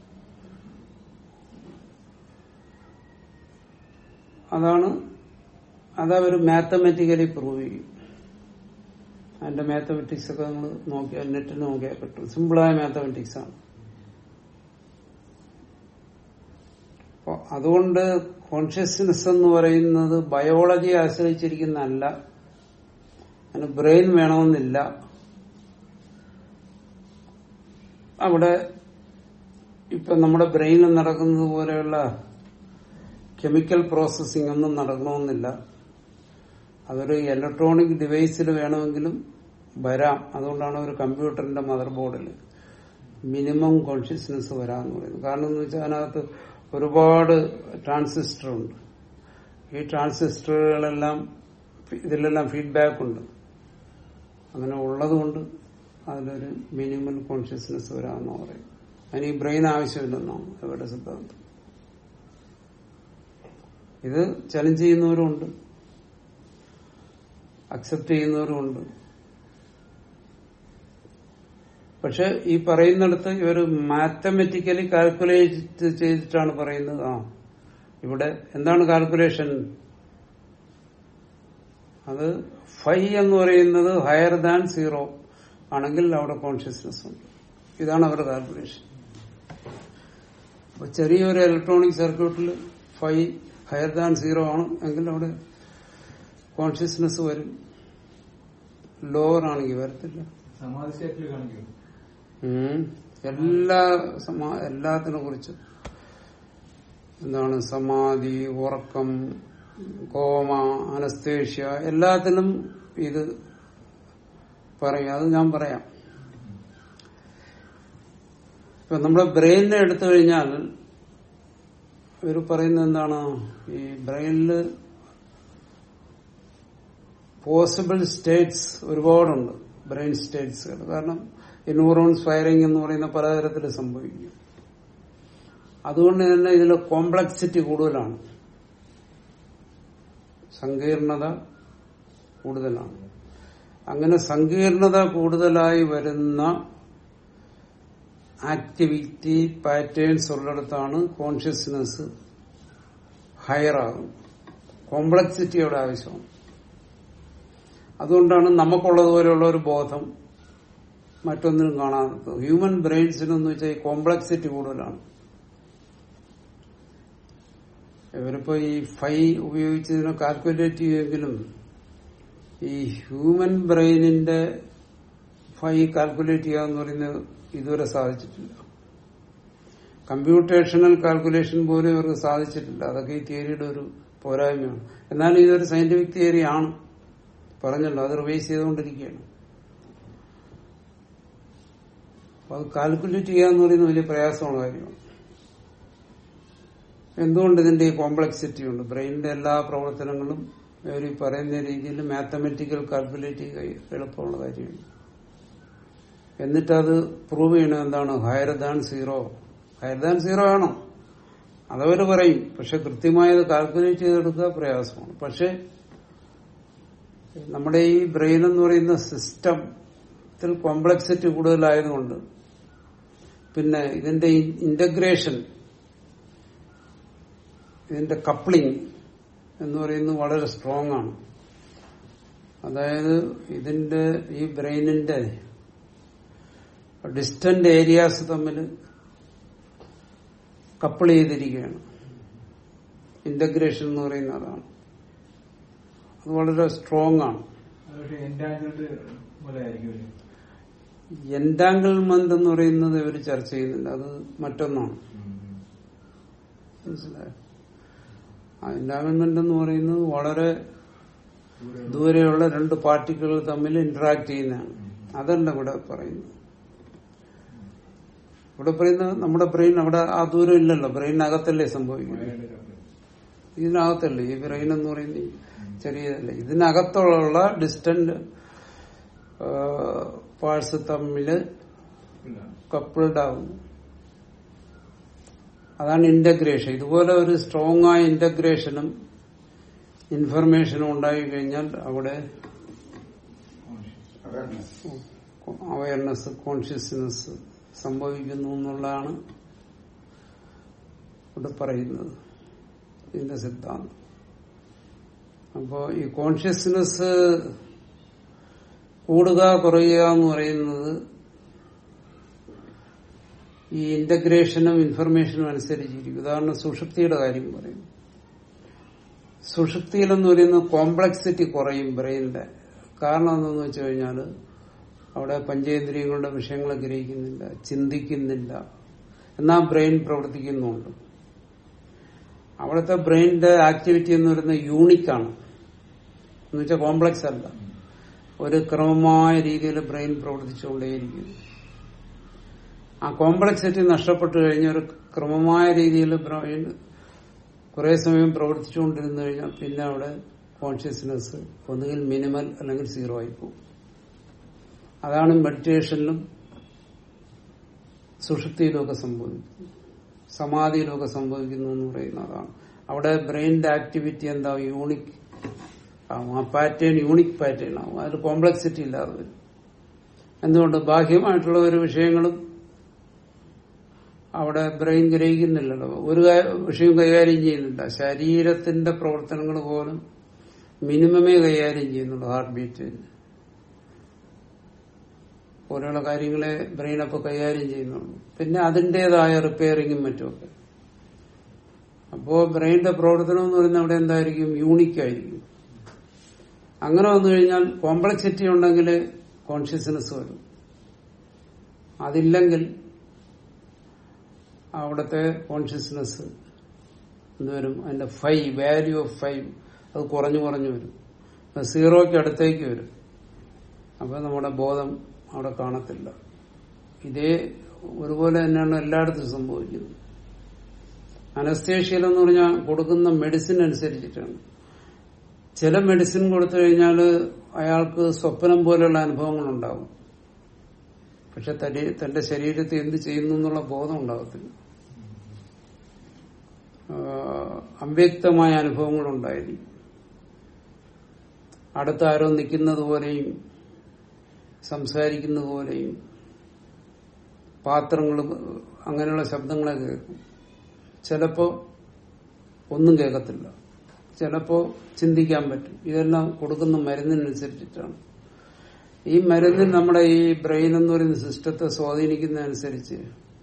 അതാണ് അതവർ മാത്തമാറ്റിക്കലി പ്രൂവ് ചെയ്യും അതിന്റെ മാത്തമാറ്റിക്സ് ഒക്കെ നമ്മൾ നോക്കിയാൽ നെറ്റിൽ നോക്കിയാൽ കിട്ടും സിമ്പിളായ മാത്തമാറ്റിക്സ് ആണ് അപ്പൊ അതുകൊണ്ട് കോൺഷ്യസ്നെസ് എന്ന് പറയുന്നത് ബയോളജിയെ ആശ്രയിച്ചിരിക്കുന്നതല്ല അതിന് ബ്രെയിൻ വേണമെന്നില്ല അവിടെ ഇപ്പൊ നമ്മുടെ ബ്രെയിനിൽ നടക്കുന്നത് പോലെയുള്ള കെമിക്കൽ പ്രോസസ്സിംഗ് ഒന്നും നടക്കണമെന്നില്ല അതൊരു ഇലക്ട്രോണിക് ഡിവൈസിൽ വേണമെങ്കിലും വരാം അതുകൊണ്ടാണ് ഒരു കമ്പ്യൂട്ടറിന്റെ മദർ ബോർഡിൽ മിനിമം കോൺഷ്യസ്നെസ് വരാമെന്ന് പറയുന്നത് കാരണം എന്ന് വെച്ചാൽ അതിനകത്ത് ഒരുപാട് ട്രാൻസിസ്റ്റർ ഉണ്ട് ഈ ട്രാൻസിസ്റ്ററുകളെല്ലാം ഇതിലെല്ലാം ഫീഡ്ബാക്ക് ഉണ്ട് അങ്ങനെ ഉള്ളതുകൊണ്ട് അതിലൊരു മിനിമൽ കോൺഷ്യസ്നെസ് വരാമെന്ന് പറയും അതിന് ഈ ബ്രെയിൻ ആവശ്യമില്ലെന്നാണ് അവരുടെ സിദ്ധാന്തം ഇത് ചലഞ്ച് ചെയ്യുന്നവരുണ്ട് അക്സെപ്റ്റ് ചെയ്യുന്നവരുമുണ്ട് പക്ഷെ ഈ പറയുന്നിടത്ത് ഇവർ മാത്തമെറ്റിക്കലി കാൽക്കുലേറ്റ് ചെയ്തിട്ടാണ് പറയുന്നത് ആ ഇവിടെ എന്താണ് കാൽക്കുലേഷൻ അത് ഫൈ എന്ന് പറയുന്നത് ഹയർ ദാൻ സീറോ ആണെങ്കിൽ അവിടെ കോൺഷ്യസ്നെസ് ഉണ്ട് ഇതാണ് അവരുടെ കാൽക്കുലേഷൻ അപ്പൊ ചെറിയൊരു ഇലക്ട്രോണിക് സർക്യൂട്ടിൽ ഫൈ ഹയർ ദാൻ സീറോ ആണ് എങ്കിൽ അവിടെ കോൺഷ്യസ്നെസ് വരും ലോവർ ആണെങ്കിൽ വരത്തില്ല സമാധി സ്റ്റേറ്റിൽ കാണിക്കും ഉം. എല്ലാ സമാ എല്ലാത്തിനെ കുറിച്ച് എന്താണ് സമാധി ഉറക്കം കോമ അനസ്തേഷ്യ എല്ലാത്തിനും ഇത് പറയും അത് ഞാൻ പറയാം ഇപ്പൊ നമ്മുടെ ബ്രെയിനിനെ എടുത്തു കഴിഞ്ഞാൽ ഇവർ പറയുന്നത് എന്താണ് ഈ ബ്രെയിനില് പോസിബിൾ സ്റ്റേറ്റ്സ് ഒരുപാടുണ്ട് ബ്രെയിൻ സ്റ്റേറ്റ്സുകൾ കാരണം ഈ ന്യൂറോൺസ് ഫയറിംഗ് എന്ന് പറയുന്ന പലതരത്തിൽ സംഭവിക്കും അതുകൊണ്ട് തന്നെ ഇതിൽ കോംപ്ലക്സിറ്റി കൂടുതലാണ് സങ്കീർണത കൂടുതലാണ് അങ്ങനെ സങ്കീർണത കൂടുതലായി വരുന്ന ആക്ടിവിറ്റി പാറ്റേൺസ് ഉള്ളിടത്താണ് കോൺഷ്യസ്നെസ് ഹയർ ആകും കോംപ്ലക്സിറ്റി അവിടെ ആവശ്യമാണ് അതുകൊണ്ടാണ് നമുക്കുള്ളതുപോലെയുള്ള ഒരു ബോധം മറ്റൊന്നിനും കാണാത്തത് ഹ്യൂമൻ ബ്രെയിൻസിനെന്ന് വെച്ചാൽ ഈ കോംപ്ലക്സിറ്റി കൂടുതലാണ് ഇവരിപ്പോ ഈ ഫൈ ഉപയോഗിച്ചതിനെ കാൽക്കുലേറ്റ് ചെയ്യുമെങ്കിലും ഈ ഹ്യൂമൻ ബ്രെയിനിന്റെ ഫൈ കാൽക്കുലേറ്റ് ചെയ്യാന്ന് പറയുന്നത് ഇതുവരെ സാധിച്ചിട്ടില്ല കമ്പ്യൂട്ടേഷണൽ കാൽക്കുലേഷൻ പോലും ഇവർക്ക് സാധിച്ചിട്ടില്ല അതൊക്കെ ഈ തിയറിയുടെ ഒരു പോരായ്മയാണ് എന്നാലും ഇതൊരു സയന്റിഫിക് തിയറി ആണ് പറഞ്ഞല്ലോ അത് റിവൈസ് ചെയ്തുകൊണ്ടിരിക്കുകയാണ് അപ്പൊ അത് കാൽക്കുലേറ്റ് ചെയ്യാന്ന് പറയുന്നത് വലിയ പ്രയാസമുള്ള കാര്യമാണ് എന്തുകൊണ്ട് ഇതിന്റെ ഈ കോംപ്ലക്സിറ്റി ഉണ്ട് ബ്രെയിനിന്റെ എല്ലാ പ്രവർത്തനങ്ങളും ഇവർ ഈ പറയുന്ന രീതിയിൽ മാത്തമെറ്റിക്കൽ കാൽക്കുലേറ്റ് ചെയ്യുക എളുപ്പമുള്ള കാര്യമാണ് എന്നിട്ടത് പ്രൂവ് ചെയ്യണം എന്താണ് higher than zero higher than zero ആണോ അതവര് പറയും പക്ഷെ കൃത്യമായത് കാൽക്കുലേറ്റ് ചെയ്തെടുക്കുക പ്രയാസമാണ് പക്ഷെ നമ്മുടെ ഈ ബ്രെയിൻ എന്ന് പറയുന്ന സിസ്റ്റത്തിൽ കോംപ്ലക്സിറ്റി കൂടുതലായതുകൊണ്ട് പിന്നെ ഇതിന്റെ ഇന്റഗ്രേഷൻ ഇതിന്റെ കപ്ലിംഗ് എന്ന് പറയുന്നത് വളരെ സ്ട്രോങ് ആണ് അതായത് ഇതിന്റെ ഈ ബ്രെയിനിന്റെ ഡിസ്റ്റന്റ് ഏരിയാസ് തമ്മിൽ കപ്പിൾ ചെയ്തിരിക്കുകയാണ് ഇന്റഗ്രേഷൻ എന്ന് പറയുന്ന അതാണ് അത് വളരെ സ്ട്രോങ് ആണ് അതൊരു എൻഡാങ്കിൾഡ് പോലെ ആയിരിക്കും എൻഡാങ്കിൾമെന്റ് എന്ന് പറയുന്നത് ഇവർ ചർച്ച ചെയ്യുന്നില്ല അത് മറ്റൊന്നാണ് മനസ്സിലായോ ആ എൻഡാങ്കിൾമെന്റ് എന്ന് പറയുന്നത് വളരെ ദൂരെയുള്ള രണ്ട് പാർട്ടിക്കിളുകൾ തമ്മിൽ ഇന്ററാക്ട് ചെയ്യുന്നതാണ് അതല്ല ഇവിടെ പറയുന്നത് ഇവിടെ പറയുന്നത് നമ്മുടെ ബ്രെയിൻ അവിടെ ആ ദൂരം ഇല്ലല്ലോ ബ്രെയിനകത്തല്ലേ സംഭവിക്കുന്നത് ഇതിനകത്തല്ലേ ഈ ബ്രെയിൻ എന്ന് പറയുന്നത് ഈ ചെറിയതല്ലേ ഇതിനകത്തുള്ള ഡിസ്റ്റന്റ് പാഴ്സ് തമ്മില് കപ്പിൾഡ് ആവുന്നു അതാണ് ഇന്റഗ്രേഷൻ ഇതുപോലെ ഒരു സ്ട്രോങ് ആയ ഇന്റഗ്രേഷനും ഇൻഫർമേഷനും ഉണ്ടായി കഴിഞ്ഞാൽ അവിടെ അവയർനെസ് അവയർനെസ് കോൺഷ്യസ്നെസ് സംഭവിക്കുന്നു എന്നുള്ളതാണ് ഇവിടെ പറയുന്നത് ഇതിന്റെ സിദ്ധാന്തം അപ്പോ ഈ കോൺഷ്യസ്നെസ് കൂടുക കുറയുക എന്ന് പറയുന്നത് ഈ ഇന്റഗ്രേഷനും ഇൻഫർമേഷനും അനുസരിച്ചിരിക്കും ഉദാഹരണം സുഷുപ്തിയുടെ കാര്യം പറയും സുഷുപ്തിയിലെന്ന് പറയുന്നത് കോംപ്ലക്സിറ്റി കുറയും ബ്രെയിനിന്റെ കാരണം എന്തെന്ന് വെച്ച് കഴിഞ്ഞാൽ അവിടെ പഞ്ചേന്ദ്രിയങ്ങളുടെ വിഷയങ്ങളെ ഗ്രഹിക്കുന്നില്ല ചിന്തിക്കുന്നില്ല എന്നാൽ ബ്രെയിൻ പ്രവർത്തിക്കുന്നുണ്ട് അവിടുത്തെ ബ്രെയിനിന്റെ ആക്ടിവിറ്റി എന്ന് പറയുന്നത് യൂണിക്കാണ് എന്ന് വെച്ചാൽ കോംപ്ലക്സ് അല്ല ഒരു ക്രമമായ രീതിയിൽ ബ്രെയിൻ പ്രവർത്തിച്ചുകൊണ്ടേയിരിക്കും ആ കോംപ്ലക്സിറ്റി നഷ്ടപ്പെട്ടു കഴിഞ്ഞ ഒരു ക്രമമായ രീതിയിൽ ബ്രെയിൻ കുറെ സമയം പ്രവർത്തിച്ചുകൊണ്ടിരുന്നു കഴിഞ്ഞാൽ പിന്നെ അവിടെ കോൺഷ്യസ്നെസ് ഒന്നുകിൽ മിനിമൽ അല്ലെങ്കിൽ സീറോ ആയി പോകും അതാണ് മെഡിറ്റേഷനിലും സുഷുപ്തിയിലുമൊക്കെ സംഭവിക്കുന്നത് സമാധിയിലൊക്കെ സംഭവിക്കുന്നു എന്ന് പറയുന്ന അതാണ് അവിടെ ബ്രെയിനിന്റെ ആക്ടിവിറ്റി എന്താ യൂണിക് ആവും ആ പാറ്റേൺ യൂണിക് പാറ്റേൺ ആവും അതിൽ കോംപ്ലക്സിറ്റി ഇല്ലാതെ വരും എന്തുകൊണ്ട് ബാഹ്യമായിട്ടുള്ള ഒരു വിഷയങ്ങളും അവിടെ ബ്രെയിൻ ഗ്രഹിക്കുന്നില്ലല്ലോ ഒരു കാ- വിഷയം കൈകാര്യം ചെയ്യുന്നില്ല ശരീരത്തിന്റെ പ്രവർത്തനങ്ങൾ പോലും മിനിമമേ കൈകാര്യം ചെയ്യുന്നുള്ളൂ ഹാർട്ട് ബീറ്റ് പോലെയുള്ള കാര്യങ്ങളെ ബ്രെയിൻ അപ്പൊ കൈകാര്യം ചെയ്യുന്നുള്ളൂ പിന്നെ അതിന്റേതായ റിപ്പയറിങ്ങും മറ്റുമൊക്കെ അപ്പോ ബ്രെയിനിന്റെ പ്രവർത്തനം എന്ന് പറയുന്നത് അവിടെ എന്തായിരിക്കും യൂണിക് ആയിരിക്കും അങ്ങനെ വന്നു കഴിഞ്ഞാൽ കോംപ്ലക്സിറ്റി ഉണ്ടെങ്കിൽ കോൺഷ്യസ്നെസ് വരും അതില്ലെങ്കിൽ അവിടുത്തെ കോൺഷ്യസ്നെസ് എന്തുവരും അതിന്റെ ഫൈവ് വാല്യൂ ഓഫ് ഫൈവ് അത് കുറഞ്ഞു കുറഞ്ഞു വരും അത് സീറോയ്ക്ക് അടുത്തേക്ക് വരും അപ്പൊ നമ്മുടെ ബോധം അവിടെ കാണത്തില്ല ഇതേ ഒരുപോലെ തന്നെയാണ് എല്ലായിടത്തും സംഭവിക്കുന്നത് അനസ്തേഷ്യയിൽ എന്ന് പറഞ്ഞാൽ കൊടുക്കുന്ന മെഡിസിൻ അനുസരിച്ചിട്ടാണ് ചില മെഡിസിൻ കൊടുത്തു കഴിഞ്ഞാൽ അയാൾക്ക് സ്വപ്നം പോലെയുള്ള അനുഭവങ്ങൾ ഉണ്ടാവും പക്ഷെ തന്റെ- തന്റെ ശരീരത്തിൽ എന്ത് ചെയ്യുന്നു എന്നുള്ള ബോധം ഉണ്ടാകത്തില്ല ആഹ് അവ്യക്തമായ അനുഭവങ്ങൾ ഉണ്ടായിരിക്കും അടുത്ത ആരോ നിൽക്കുന്നത് പോലെയും സംസാരിക്കുന്നത് പോലെയും പാത്രങ്ങൾ അങ്ങനെയുള്ള ശബ്ദങ്ങളെ കേൾക്കും ചിലപ്പോ ഒന്നും കേൾക്കത്തില്ല ചിലപ്പോ ചിന്തിക്കാൻ പറ്റും ഇതെല്ലാം കൊടുക്കുന്ന മരുന്നിനനുസരിച്ചിട്ടാണ് ഈ മരുന്നിൽ നമ്മുടെ ഈ ബ്രെയിൻ എന്ന് പറയുന്ന സിസ്റ്റത്തെ സ്വാധീനിക്കുന്നതനുസരിച്ച്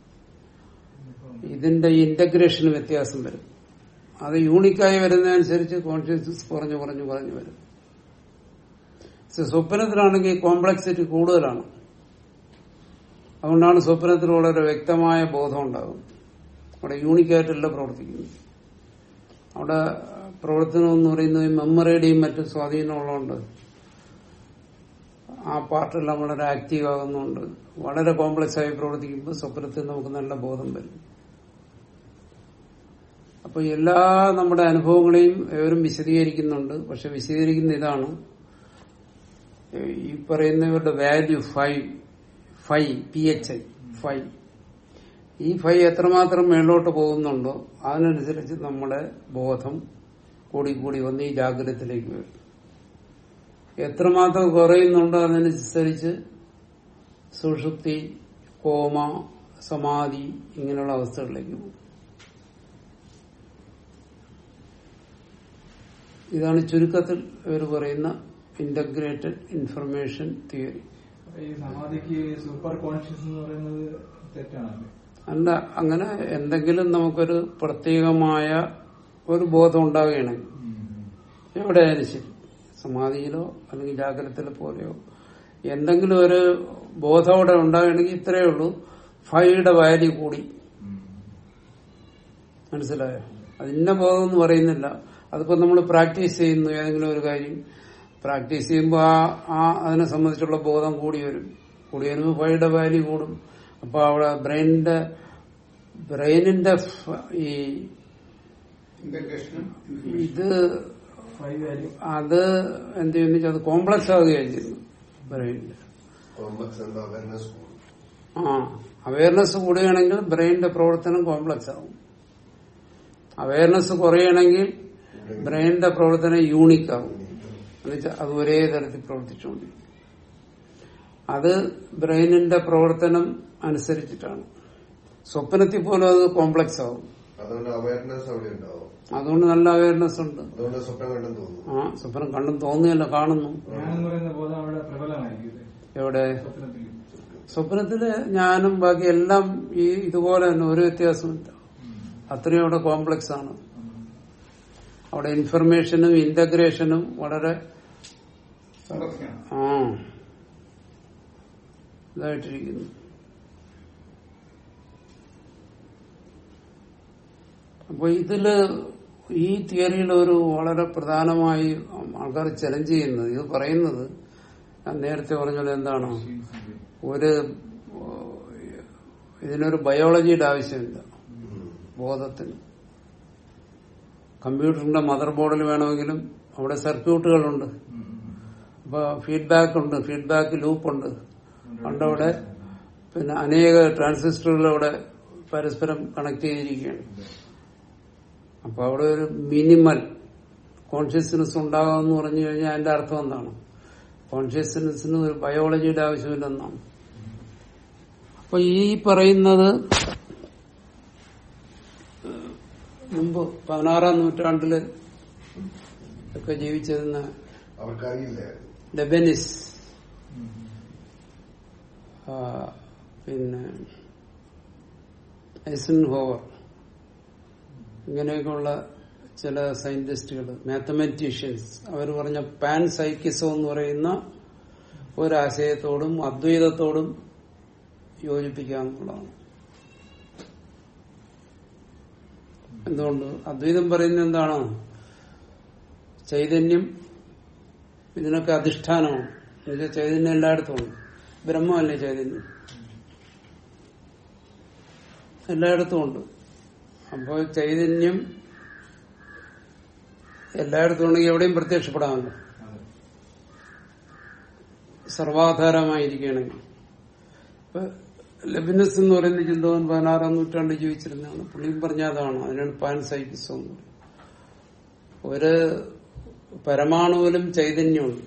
ഇതിന്റെ ഇന്റഗ്രേഷന് വ്യത്യാസം വരും അത് യൂണിക്കായി വരുന്നതനുസരിച്ച് കോൺഷ്യസ്നസ് കുറഞ്ഞു കുറഞ്ഞു കുറഞ്ഞു വരും പക്ഷെ സ്വപ്നത്തിലാണെങ്കിൽ കോംപ്ലക്സിറ്റി കൂടുതലാണ് അതുകൊണ്ടാണ് സ്വപ്നത്തിൽ വളരെ വ്യക്തമായ ബോധം ഉണ്ടാകും അവിടെ യൂണിക്കായിട്ടല്ല പ്രവർത്തിക്കുന്നത് അവിടെ പ്രവർത്തനം എന്ന് പറയുന്നത് ഈ മെമ്മറിയുടെയും മറ്റു സ്വാധീനമുള്ളതുകൊണ്ട് ആ പാർട്ടെല്ലാം വളരെ ആക്റ്റീവ് ആകുന്നുണ്ട് വളരെ കോംപ്ലക്സ് ആയി പ്രവർത്തിക്കുമ്പോൾ സ്വപ്നത്തിൽ നമുക്ക് നല്ല ബോധം വരും അപ്പൊ എല്ലാ നമ്മുടെ അനുഭവങ്ങളെയും ഏവരും വിശദീകരിക്കുന്നുണ്ട് പക്ഷെ വിശദീകരിക്കുന്ന ഇതാണ് ഈ പറയുന്നവരുടെ value five five P H I five ഈ ഫൈവ് എത്രമാത്രം മേലോട്ട് പോകുന്നുണ്ടോ അതിനനുസരിച്ച് നമ്മുടെ ബോധം കൂടി കൂടി വന്ന് ഈ ജാഗ്രതത്തിലേക്ക് വരും എത്രമാത്രം കുറയുന്നുണ്ടോ അതിനനുസരിച്ച് സുഷുപ്തി കോമ സമാധി ഇങ്ങനെയുള്ള അവസ്ഥകളിലേക്ക് പോകും ഇതാണ് ചുരുക്കത്തിൽ ഇവർ പറയുന്ന ഇന്റഗ്രേറ്റഡ് ഇൻഫർമേഷൻ തിയറി അപ്പൊ ഈ സമാധിക്ക് സൂപ്പർ കോൺഷ്യസ് എന്ന് പറയുന്നത് തെറ്റാണല്ലേ അല്ല അങ്ങനെ എന്തെങ്കിലും നമുക്കൊരു പ്രത്യേകമായ ഒരു ബോധം ഉണ്ടാവുകയാണെങ്കിൽ എവിടെയായാലും ശരി സമാധിയിലോ അല്ലെങ്കിൽ ജാഗ്രതത്തിലോ പോലെയോ എന്തെങ്കിലും ഒരു ബോധം അവിടെ ഉണ്ടാവുകയാണെങ്കിൽ ഇത്രയേ ഉള്ളൂ ഫൈയുടെ വാല്യൂ കൂടി മനസ്സിലായോ അത് ഇന്ന ബോധം എന്ന് പറയുന്നില്ല അതിപ്പോ നമ്മൾ പ്രാക്ടീസ് ചെയ്യുന്നു ഏതെങ്കിലും ഒരു കാര്യം പ്രാക്ടീസ് ചെയ്യുമ്പോൾ ആ ആ അതിനെ സംബന്ധിച്ചുള്ള ബോധം കൂടി വരും കൂടി വരുമ്പോൾ ഫൈയുടെ വാല്യൂ കൂടും അപ്പൊ അവിടെ ബ്രെയിനിന്റെ ബ്രെയിനിന്റെ ഫ- ഈ ഇന്റഗ്രേഷനും ഇത് ഫൈവ് വാല്യൂ അത് എന്ത് ചെയ്യുന്നു വെച്ചാൽ അത് കോംപ്ലക്സ് ആവുകയാണ് ചെയ്യുന്നു ബ്രെയിനിൽ കോംപ്ലക്സ് എന്താ അവയർനെസ് കൂടും ആ അവയർനെസ് കൂടുകയാണെങ്കിൽ ബ്രെയിനിന്റെ പ്രവർത്തനം കോംപ്ലക്സ് ആവും അവയർനെസ് കുറയുകയാണെങ്കിൽ ബ്രെയിനിന്റെ പ്രവർത്തനം യൂണിക് ആവും എന്നുവെച്ചാൽ അത് ഒരേ തരത്തിൽ പ്രവർത്തിച്ചുകൊണ്ടിരിക്കും അത് ബ്രെയിനിന്റെ പ്രവർത്തനം അനുസരിച്ചിട്ടാണ് സ്വപ്നത്തിൽ പോലും അത് കോംപ്ലക്സ് ആവും അതുകൊണ്ട് അവയർനെസ് അവിടെ ഉണ്ടാവും അതുകൊണ്ട് നല്ല അവയർനെസ് ഉണ്ട് അതുകൊണ്ട് സ്വപ്നം കണ്ടെന്ന് തോന്നുന്നു ആ സ്വപ്നം കണ്ടും തോന്നുകയല്ല കാണുന്നു ഞാനെന്ന് പറയുന്ന ബോധം അവിടെ പ്രബലമായിരിക്കും ഇത് എവിടെ സ്വപ്നത്തിൽ സ്വപ്നത്തില് ഞാനും ബാക്കി എല്ലാം ഈ ഇതുപോലെ തന്നെ ഒരു വ്യത്യാസമില്ല അത്രയും അവിടെ കോംപ്ലക്സ് ആണ് അവിടെ ഇൻഫർമേഷനും ഇന്റഗ്രേഷനും വളരെ സമസ്യയാണ് ആ ഇതായിട്ടിരിക്കുന്നു അപ്പൊ ഇതില് ഈ തിയറിയിൽ ഒരു വളരെ പ്രധാനമായി ആൾക്കാർ ചലഞ്ച് ചെയ്യുന്നത് ഇത് പറയുന്നത് ഞാൻ നേരത്തെ പറഞ്ഞത് എന്താണ് ഒരു ഏഹ്, ഇതിനൊരു ബയോളജിയുടെ ആവശ്യമില്ല ബോധത്തിന് കമ്പ്യൂട്ടറിന്റെ മദർ ബോർഡിൽ വേണമെങ്കിലും അവിടെ സർക്യൂട്ടുകളുണ്ട് അപ്പൊ ഫീഡ്ബാക്ക് ഉണ്ട് ഫീഡ്ബാക്ക് ലൂപ്പ് ഉണ്ട് അവിടെ പിന്നെ അനേക ട്രാൻസിസ്റ്ററുകൾ അവിടെ പരസ്പരം കണക്ട് ചെയ്തിരിക്കുകയാണ് അപ്പൊ അവിടെ ഒരു മിനിമൽ കോൺഷ്യസ്നെസ് ഉണ്ടാകാമെന്ന് പറഞ്ഞു കഴിഞ്ഞാൽ അതിന്റെ അർത്ഥം എന്താണ് കോൺഷ്യസ്നെസ്സിന് ഒരു ബയോളജിയുടെ ആവശ്യമില്ലെന്നാണ് അപ്പൊ ഈ പറയുന്നത് മുമ്പ് പതിനാറാം നൂറ്റാണ്ടില് ഒക്കെ ജീവിച്ചിരുന്ന അവർക്കറിയില്ലായിരുന്നു ഡെബനിസ് ആ, പിന്നെ ഐസൻ ഹോവർ ഇങ്ങനെയൊക്കെയുള്ള ചില സയന്റിസ്റ്റുകൾ മാത്തമാറ്റീഷ്യൻസ് അവർ പറഞ്ഞ പാൻ സൈക്കിസം എന്ന് പറയുന്ന ഒരാശയത്തോടും അദ്വൈതത്തോടും യോജിപ്പിക്കാന്നുള്ളതാണ് എന്തുകൊണ്ട് അദ്വൈതം പറയുന്നത് എന്താണ് ചൈതന്യം ഇതിനൊക്കെ അധിഷ്ഠാനമാണ് എന്നുവെച്ചാൽ ചൈതന്യം എല്ലായിടത്തും ഉണ്ട് ബ്രഹ്മമല്ലേ ചൈതന്യം എല്ലായിടത്തും ഉണ്ട് അപ്പോൾ ചൈതന്യം എല്ലായിടത്തും ഉണ്ടെങ്കിൽ എവിടെയും പ്രത്യക്ഷപ്പെടാമല്ലോ സർവാധാരമായിരിക്കുകയാണെങ്കിൽ ഇപ്പൊ ലെബിനസ് എന്ന് പറയുന്ന ചിന്തവൻ പതിനാറാം നൂറ്റാണ്ടിൽ ജീവിച്ചിരുന്നതാണ് പുള്ളിയും പറഞ്ഞ അതാണ് അതിനാണ് പാൻ സൈക്കിസം എന്ന് പറയുന്നത് ഒരു പരമാണുവിലും ചൈതന്യമുണ്ട്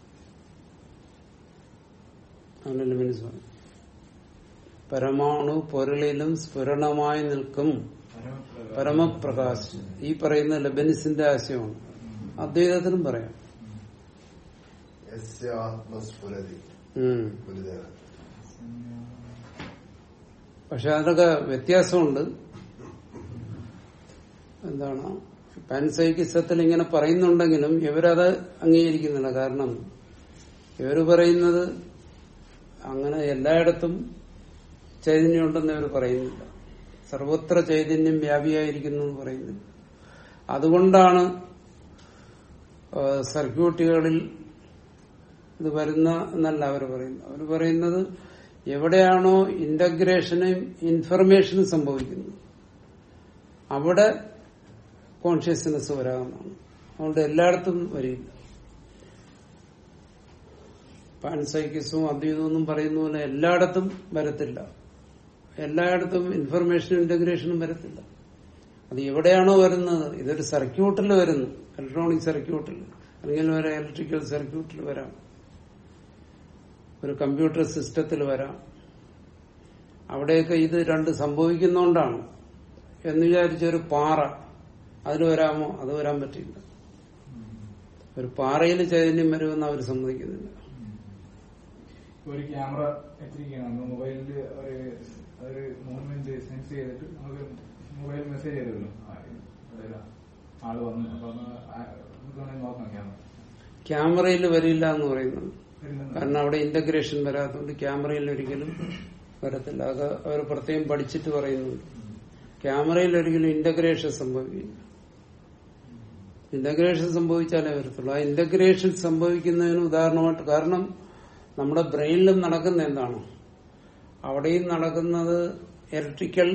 ആണ് ലെബിനസ് പറഞ്ഞത് പരമാണു പൊരുളിലും സ്ഫുരണമായി നിൽക്കും പരമപ്രകാശ് ഈ പറയുന്ന ലെബനിസിന്റെ ആശയമാണ് അദ്വൈതത്തിനും പറയാം യസ്യ ആത്മസ്ഫുരതി ഉം. ഗുരുദേവൻ പക്ഷെ അതിനൊക്കെ വ്യത്യാസമുണ്ട് എന്താണ് പാൻസൈക്കിസത്തിൽ ഇങ്ങനെ പറയുന്നുണ്ടെങ്കിലും ഇവരത് അംഗീകരിക്കുന്നില്ല കാരണം ഇവര് പറയുന്നത് അങ്ങനെ എല്ലായിടത്തും ചൈതന്യമുണ്ടെന്ന് ഇവർ പറയുന്നില്ല സർവത്ര ചൈതന്യം വ്യാപിയായിരിക്കുന്നു എന്ന് പറയുന്നത് അതുകൊണ്ടാണ് ആ, സർക്യൂട്ടുകളിൽ ഇത് വരുന്ന എന്നല്ല അവർ പറയുന്നത് അവർ പറയുന്നത് എവിടെയാണോ ഇന്റഗ്രേഷനും ഇൻഫർമേഷനും സംഭവിക്കുന്നത് അവിടെ കോൺഷ്യസ്നെസ് വരാമെന്നാണ് അതുകൊണ്ട് എല്ലായിടത്തും വരില്ല പാൻസൈക്കിസും അദ്വൈതവും ഒന്നും പറയുന്ന പോലെ എല്ലായിടത്തും വരത്തില്ല എല്ലായിടത്തും ഇൻഫർമേഷനും ഇന്റഗ്രേഷനും വരത്തില്ല അത് എവിടെയാണോ വരുന്നത് ഇതൊരു സർക്യൂട്ടിൽ വരുന്നു ഇലക്ട്രോണിക് സർക്യൂട്ടിൽ അല്ലെങ്കിൽ ഒരു ഇലക്ട്രിക്കൽ സർക്യൂട്ടിൽ വരാം ഒരു കമ്പ്യൂട്ടർ സിസ്റ്റത്തിൽ വരാം അവിടെയൊക്കെ ഇത് രണ്ട് സംഭവിക്കുന്നോണ്ടാണ് എന്ന് വിചാരിച്ചൊരു പാറ അതിൽ വരാമോ അത് വരാൻ പറ്റില്ല ഒരു പാറയിൽ ചൈതന്യം വരുമെന്ന് അവർ സമ്മതിക്കുന്നില്ല ഒരു ക്യാമറ വെച്ചിരിക്കുകയാണ് നമ്മൾ മൊബൈലിൽ ഒരു ഒരു മൂവ്മെന്റ് സെൻസ് ചെയ്തിട്ട് നമുക്ക് മൊബൈൽ മെസ്സേജ് ചെയ്തല്ലോ ആള് വന്നു അപ്പൊ ഒന്ന് ആ- നമുക്ക് വേണമെങ്കിൽ നോക്കാം ക്യാമറ ക്യാമറയിൽ വരില്ല എന്ന് പറയുന്നത് വരുന്നുണ്ടോ? കാരണം അവിടെ ഇന്റഗ്രേഷൻ വരാത്തതുകൊണ്ട് ക്യാമറയിൽ ഒരിക്കലും വരത്തില്ല അത് അവർ പ്രത്യേകം പഠിച്ചിട്ട് പറയുന്നുണ്ട് ക്യാമറയിൽ ഒരിക്കലും ഇന്റഗ്രേഷൻ സംഭവിക്കില്ല ഇന്റഗ്രേഷൻ സംഭവിച്ചാലേ വരത്തുള്ളൂ ആ ഇന്റഗ്രേഷൻ സംഭവിക്കുന്നതിന് ഉദാഹരണമായിട്ട് കാരണം നമ്മുടെ ബ്രെയിനിലും നടക്കുന്ന എന്താണ് അവിടെയും നടക്കുന്നത് ഇലക്ട്രിക്കൽ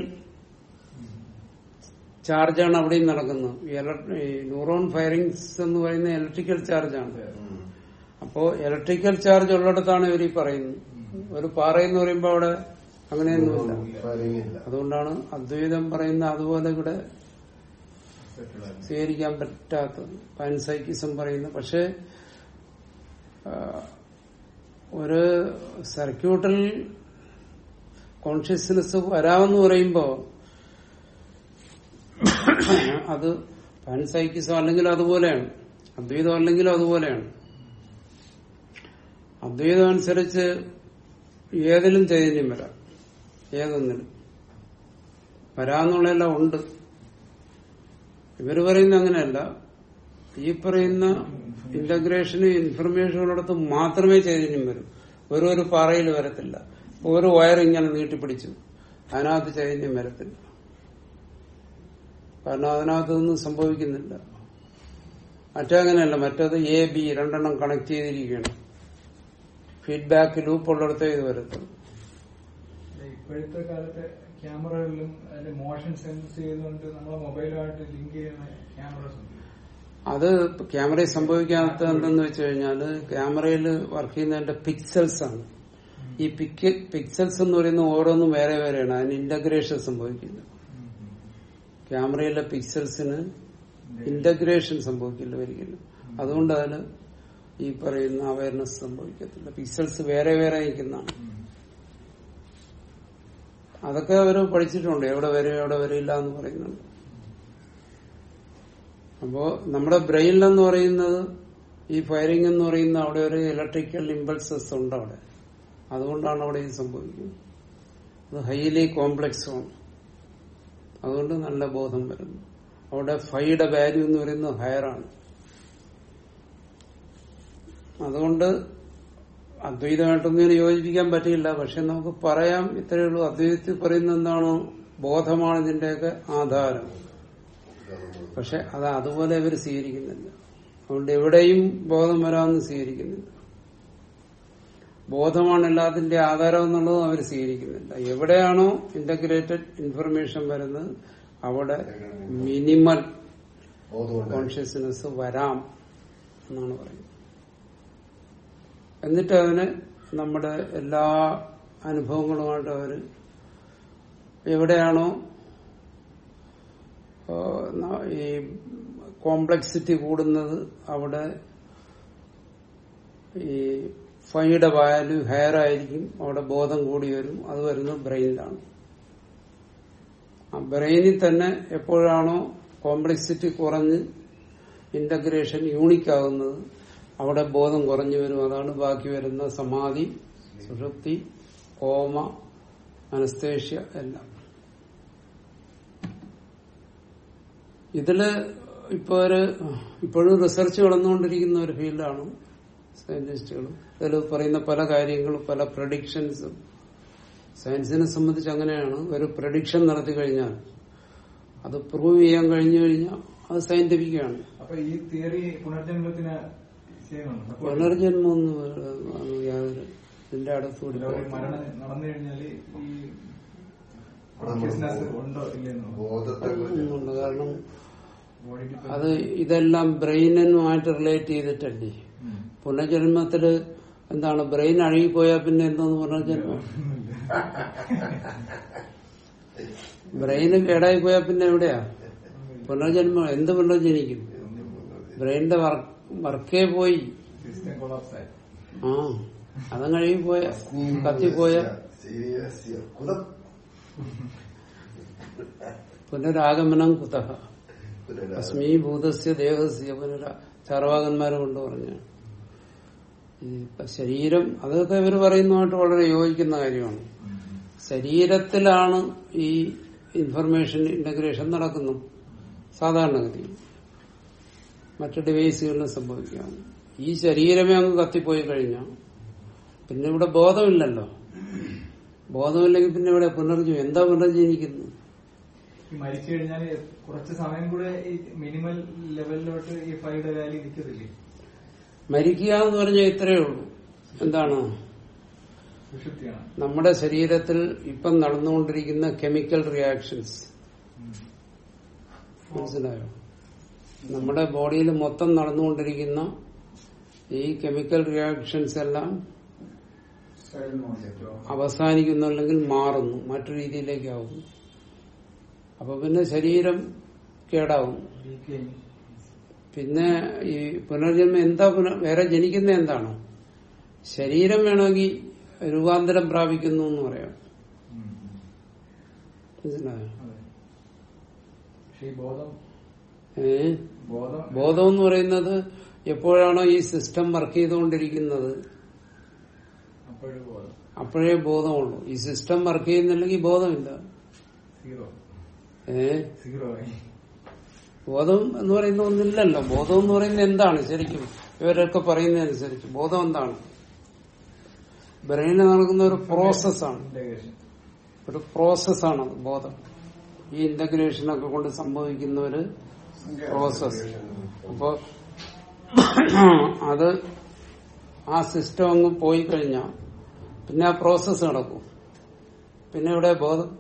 ചാർജാണ് അവിടെയും നടക്കുന്നത് ഈ ഇലക്ട്ര- ഈ ന്യൂറോൺ ഫയറിങ്സ് എന്ന് പറയുന്ന ഇലക്ട്രിക്കൽ ചാർജാണ് ഉം. അപ്പോ ഇലക്ട്രിക്കൽ ചാർജ് ഉള്ളിടത്താണ് ഇവർ ഈ പറയുന്നത് ഒരു പാറയെന്ന് പറയുമ്പോൾ അവിടെ അങ്ങനെയൊന്നുമില്ല ഫയറിംഗ് ഇല്ല അതുകൊണ്ടാണ് അദ്വൈതം പറയുന്ന അതുപോലെ ഇവിടെ സെറ്റുള്ള സ്വീകരിക്കാൻ പറ്റാത്തത് പാൻസൈക്കിസം പറയുന്ന പക്ഷെ ആ, ഒരു സർക്യൂട്ടിൽ കോൺഷ്യസ്നെസ് വരാമെന്ന് പറയുമ്പോ അത് പാൻസൈക്കിസം അല്ലെങ്കിൽ അതുപോലെയാണ് അദ്വൈതം അല്ലെങ്കിലും അതുപോലെയാണ് അദ്വൈതം അനുസരിച്ച് ഏതിലും ചൈതന്യം വരാം ഏതൊന്നിലും വരാന്നുള്ളതെല്ലാം ഉണ്ട് ഇവര് പറയുന്ന അങ്ങനെയല്ല ഈ പറയുന്ന ഇന്റഗ്രേഷനും ഇൻഫർമേഷനുള്ളിടത്ത് മാത്രമേ ചൈതന്യം വരും ഒരു ഒരു പാറയിൽ വരത്തില്ല ഒരു വയർ ഇങ്ങനെ നീട്ടിപ്പിടിച്ചു അതിനകത്ത് ചൈതന്യം വരത്തില്ല കാരണം അതിനകത്തൊന്നും സംഭവിക്കുന്നില്ല മറ്റങ്ങനെയല്ല മറ്റത് എ ബി രണ്ടെണ്ണം കണക്ട് ചെയ്തിരിക്കുകയാണ് ഫീഡ്ബാക്ക് ലൂപ്പ് ഉള്ളിടത്തേ ഇത് വരത്തുള്ളൂ അല്ല, ഇപ്പോഴത്തെ കാലത്തെ ക്യാമറകളിലും അതിന്റെ മോഷൻ സെൻസ് ചെയ്തുകൊണ്ട് നമ്മളെ മൊബൈലുമായിട്ട് ലിങ്ക് ചെയ്യുന്ന ക്യാമറസ് ഉണ്ട് അത് ക്യാമറയിൽ സംഭവിക്കാത്ത എന്തെന്ന് വെച്ച് കഴിഞ്ഞാല് ക്യാമറയിൽ വർക്ക് ചെയ്യുന്നതിന്റെ പിക്സൽസ് ആണ് ഈ പിക്ക് പിക്സൽസ് എന്ന് പറയുന്ന ഓരോന്നും വേറെ വേറെയാണ് അതിന് ഇന്റഗ്രേഷൻ സംഭവിക്കില്ല ക്യാമറയിലെ പിക്സൽസിന് ഇന്റഗ്രേഷൻ സംഭവിക്കില്ല ഒരിക്കലും അതുകൊണ്ട് അതിന് ഈ പറയുന്ന അവയർനെസ് സംഭവിക്കത്തില്ല പിക്സൽസ് വേറെ വേറെ നിൽക്കുന്നതാണ് അതൊക്കെ അവർ പഠിച്ചിട്ടുണ്ട് എവിടെ വരും എവിടെ വരില്ല എന്ന് പറയുന്നുണ്ട് അപ്പോ നമ്മുടെ ബ്രെയിനിലെന്ന് പറയുന്നത് ഈ ഫയറിംഗ് എന്ന് പറയുന്ന അവിടെ ഒരു ഇലക്ട്രിക്കൽ ഇമ്പൾസസ് ഉണ്ട് അവിടെ അതുകൊണ്ടാണ് അവിടെ ഇത് സംഭവിക്കുന്നത് അത് ഹൈലി കോംപ്ലക്സുമാണ് അതുകൊണ്ട് നല്ല ബോധം വരുന്നു അവിടെ ഫൈയുടെ വാല്യൂ എന്ന് പറയുന്നത് ഹയറാണ് അതുകൊണ്ട് അദ്വൈതമായിട്ടൊന്നും ഇതിനെ യോജിപ്പിക്കാൻ പറ്റില്ല പക്ഷെ നമുക്ക് പറയാം ഇത്രയേ ഉള്ളൂ അദ്വൈതത്തിൽ പറയുന്നത് എന്താണോ ബോധമാണ് ഇതിന്റെയൊക്കെ ആധാരം പക്ഷെ അത് അതുപോലെ ഇവർ സ്വീകരിക്കുന്നില്ല അതുകൊണ്ട് എവിടെയും ബോധം വരാമെന്ന് സ്വീകരിക്കുന്നില്ല ബോധമാണ് എല്ലാത്തിന്റെ ആധാരം എന്നുള്ളതും അവർ സ്വീകരിക്കുന്നില്ല എവിടെയാണോ ഇന്റഗ്രേറ്റഡ് ഇൻഫർമേഷൻ വരുന്നത് അവിടെ മിനിമൽ ബോധമുണ്ട് കോൺഷ്യസ്നെസ് വരാം എന്നാണ് പറയുന്നത് എന്നിട്ട് അതിന് നമ്മുടെ എല്ലാ അനുഭവങ്ങളുമായിട്ട് അവര് എവിടെയാണോ ആ, ന- ഈ കോംപ്ലക്സിറ്റി കൂടുന്നത് അവിടെ ഈ ഫൈയുടെ വാല്യൂ ഹയർ ആയിരിക്കും അവിടെ ബോധം കൂടി വരും അത് വരുന്നത് ബ്രെയിനിലാണ് ആ ബ്രെയിനിൽ തന്നെ എപ്പോഴാണോ കോംപ്ലക്സിറ്റി കുറഞ്ഞ് ഇന്റഗ്രേഷൻ യൂണിക് ആകുന്നത് അവിടെ ബോധം കുറഞ്ഞു വരും അതാണ് ബാക്കി വരുന്ന സമാധി സുഷുപ്തി കോമ അനസ്തേഷ്യ എല്ലാം ഇതില് ഇപ്പൊ ഒരു ഇപ്പോഴും റിസർച്ച് വളർന്നുകൊണ്ടിരിക്കുന്ന ഒരു ഫീൽഡാണ് സയന്റിസ്റ്റുകൾ ഇതിൽ പറയുന്ന പല കാര്യങ്ങളും പല പ്രഡിക്ഷൻസും സയൻസിനെ സംബന്ധിച്ച് അങ്ങനെയാണ് ഒരു പ്രഡിക്ഷൻ നടത്തി കഴിഞ്ഞാൽ അത് പ്രൂവ് ചെയ്യാൻ കഴിഞ്ഞു കഴിഞ്ഞാൽ അത് സയന്റിഫിക്കാണ് അപ്പൊ ഈ തിയറി പുനർജന്മത്തിന് ചെയ്യുന്നുണ്ട് അപ്പോൾ പുനർജന്മം ഒന്നും അത് യാതൊരു ഇതിന്റെ അടുത്തുകൂടി ഒരു മരണം നടന്നു കഴിഞ്ഞാല് ഈ കോൺഷ്യസ്നെസ് ഉണ്ടോ ഇല്ലെന്നോ ബോധത്തെ കുറിച്ച് ഉണ്ട് കാരണം ബോഡി അത് ഇതെല്ലാം ബ്രെയിനുമായിട്ട് റിലേറ്റ് ചെയ്തിട്ടല്ലേ പുനർജന്മത്തില് എന്താണ് ബ്രെയിൻ അഴുകിപ്പോയാൽ പിന്നെ എന്തോന്ന് പുനർജന്മം ബ്രെയിന് കേടായി പോയാൽ പിന്നെ എവിടെയാ പുനർജന്മം എന്ത് പുനർജനിക്കും ബ്രെയിനിന്റെ വർക്കേ പോയി സിസ്റ്റം കൊളാപ്സ് ആയി ആ അതങ്ങ് അഴുകിപ്പോയ കത്തിപ്പോയ ശരീരസ്യ കുതം പുനരാഗമനം കുതഹ പുനരാ- അസ്മി ഭൂതസ്യ ദേഹസ്യ പുനര ചാർവാകന്മാരെ കൊണ്ട് പറഞ്ഞു ഈ ശരീരം അതൊക്കെ ഇവർ പറയുന്നതുമായിട്ട് വളരെ യോജിക്കുന്ന കാര്യമാണ് ശരീരത്തിലാണ് ഈ ഇൻഫർമേഷൻ ഇന്റഗ്രേഷൻ നടക്കുന്നു സാധാരണഗതിയിൽ മറ്റു ഡിവൈസുകളിലും സംഭവിക്കാം ഈ ശരീരമേ അങ്ങ് കത്തിപ്പോയി കഴിഞ്ഞാൽ പിന്നെ ഇവിടെ ബോധമില്ലല്ലോ ബോധമില്ലെങ്കിൽ പിന്നെ ഇവിടെ പുനർജീവൻ എന്താ പുനർജീവിക്കുന്നത് ഈ മരിച്ചു കഴിഞ്ഞാല് കുറച്ച് സമയം കൂടെ ഈ മിനിമൽ ലെവലിലോട്ട് ഈ ഫൈയുടെ വാല്യൂ നിൽക്കത്തില്ലേ മരിക്കുക എന്ന് പറഞ്ഞാൽ ഇത്രയേ ഉള്ളൂ എന്താണ് വിശുദ്ധിയാണ് നമ്മുടെ ശരീരത്തിൽ ഇപ്പം നടന്നുകൊണ്ടിരിക്കുന്ന കെമിക്കൽ റിയാക്ഷൻസ് മനസ്സിലായോ നമ്മുടെ ബോഡിയിൽ മൊത്തം നടന്നുകൊണ്ടിരിക്കുന്ന ഈ കെമിക്കൽ റിയാക്ഷൻസ് എല്ലാം അവസാനിക്കുന്നു അല്ലെങ്കിൽ മാറുന്നു മറ്റു രീതിയിലേക്കാവുന്നു അപ്പൊ പിന്നെ ശരീരം കേടാവും ഡീക്കേയിങ് പിന്നെ ഈ പുനർജന്മം എന്താ പുനർ വേറെ ജനിക്കുന്ന എന്താണ് ശരീരം വേണമെങ്കിൽ രൂപാന്തരം പ്രാപിക്കുന്നു എന്ന് പറയാം മനസ്സിലായോ അതെ പക്ഷെ ഈ ബോധം ഏ ബോധം ബോധം എന്ന് പറയുന്നത് എപ്പോഴാണോ ഈ സിസ്റ്റം വർക്ക് ചെയ്തുകൊണ്ടിരിക്കുന്നത് അപ്പോഴും ബോധം അപ്പോഴേ ബോധമുള്ളൂ ഈ സിസ്റ്റം വർക്ക് ചെയ്യുന്നില്ലെങ്കിൽ ബോധമില്ല സീറോ ഏ സീറോ ആയി ബോധം എന്ന് പറയുന്ന ഒന്നില്ലല്ലോ ബോധം എന്ന് പറയുന്നത് എന്താണ് ശരിക്കും ഇവരൊക്കെ പറയുന്നതനുസരിച്ച് ബോധം എന്താണ് ബ്രെയിനിൽ നടക്കുന്ന ഒരു പ്രോസസ്സാണ് ഇന്റഗ്രേഷൻ ഒരു പ്രോസസ്സാണ് ബോധം ഈ ഇന്റഗ്രേഷനൊക്കെ കൊണ്ട് സംഭവിക്കുന്ന ഒരു പ്രോസസ് അപ്പോ അത് ആ സിസ്റ്റം അങ്ങ് പോയി കഴിഞ്ഞാൽ പിന്നെ ആ പ്രോസസ്സ് നടക്കും പിന്നെ ഇവിടെ ബോധം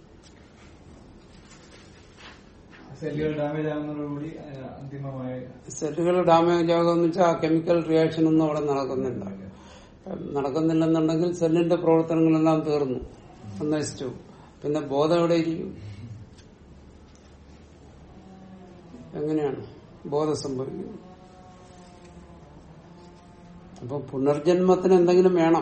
സെല്ലുകൾ ഡാമേജ് ആകുന്നതോടുകൂടി ആ, അന്തിമമായ സെല്ലുകൾ ഡാമേജ് ആകുമെന്ന് വെച്ചാൽ ആ കെമിക്കൽ റിയാക്ഷൻ ഒന്നും അവിടെ നടക്കുന്നില്ല നടക്കുന്നില്ലെന്നുണ്ടെങ്കിൽ സെല്ലിന്റെ പ്രവർത്തനങ്ങളെല്ലാം തീർന്നു നശിച്ചു പിന്നെ ബോധം എവിടെ ഇരിക്കും എങ്ങനെയാണ് ബോധം സംഭവിക്കുന്നത് അപ്പൊ പുനർജന്മത്തിന് എന്തെങ്കിലും വേണം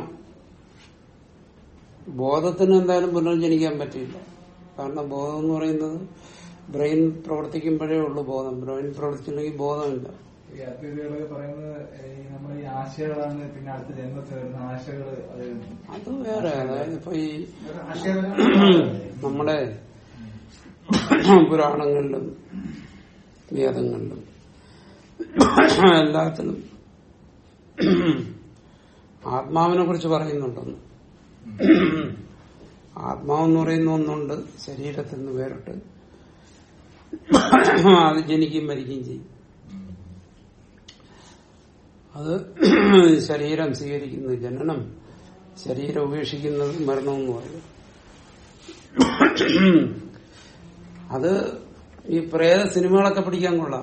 ബോധത്തിന് എന്തായാലും പുനർജനിക്കാൻ പറ്റില്ല കാരണം ബോധം എന്ന് പറയുന്നത് ബ്രെയിൻ പ്രവർത്തിക്കുമ്പോഴേ ഉള്ളൂ ബോധം ബ്രെയിൻ പ്രവർത്തിച്ചില്ലെങ്കിൽ ബോധമില്ല ഈ അദ്വൈതികളൊക്കെ പറയുന്നത് ഈ നമ്മൾ ഈ ആശയങ്ങളാണ് പിന്നെ അടുത്ത ജന്മത്തിൽ വരുന്ന ആശകൾ അത് അത് വേറെ അതായത് ഇപ്പൊ ഈ ആശയം നമ്മുടെ പുരാണങ്ങളിലും വേദങ്ങളിലും എല്ലാത്തിലും ആത്മാവിനെ കുറിച്ച് പറയുന്നുണ്ടെന്ന് ആത്മാവെന്ന് പറയുന്ന ഒന്നുണ്ട് ശരീരത്തിൽ നിന്ന് വേറിട്ട് അത് ജനിക്കുകയും മരിക്കുകയും ചെയ്യും അത് ശരീരം സ്വീകരിക്കുന്നത് ജനനം ശരീരം ഉപേക്ഷിക്കുന്നത് മരണം എന്ന് പറയും അത് ഈ പ്രേത സിനിമകളൊക്കെ പിടിക്കാൻ കൊള്ളാം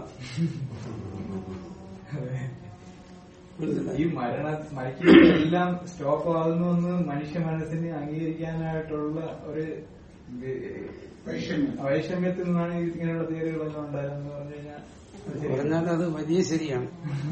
മനസ്സിലായോ? ഈ മരണ മരിക്കുന്നതെല്ലാം സ്റ്റോപ്പ് ആകുന്നു എന്ന് മനുഷ്യ മനസ്സിനെ അംഗീകരിക്കാനായിട്ടുള്ള ഒരു വി- വൈഷമ്യം വൈഷമ്യത്തിൽ നിന്നാണ് ഈ ഇങ്ങനെയുള്ള തീയതികളൊക്കെ ഉണ്ടായതെന്ന് പറഞ്ഞു കഴിഞ്ഞാൽ അത് ശരിയാണ്. പറഞ്ഞാൽ അത് വലിയ ശരിയാണ്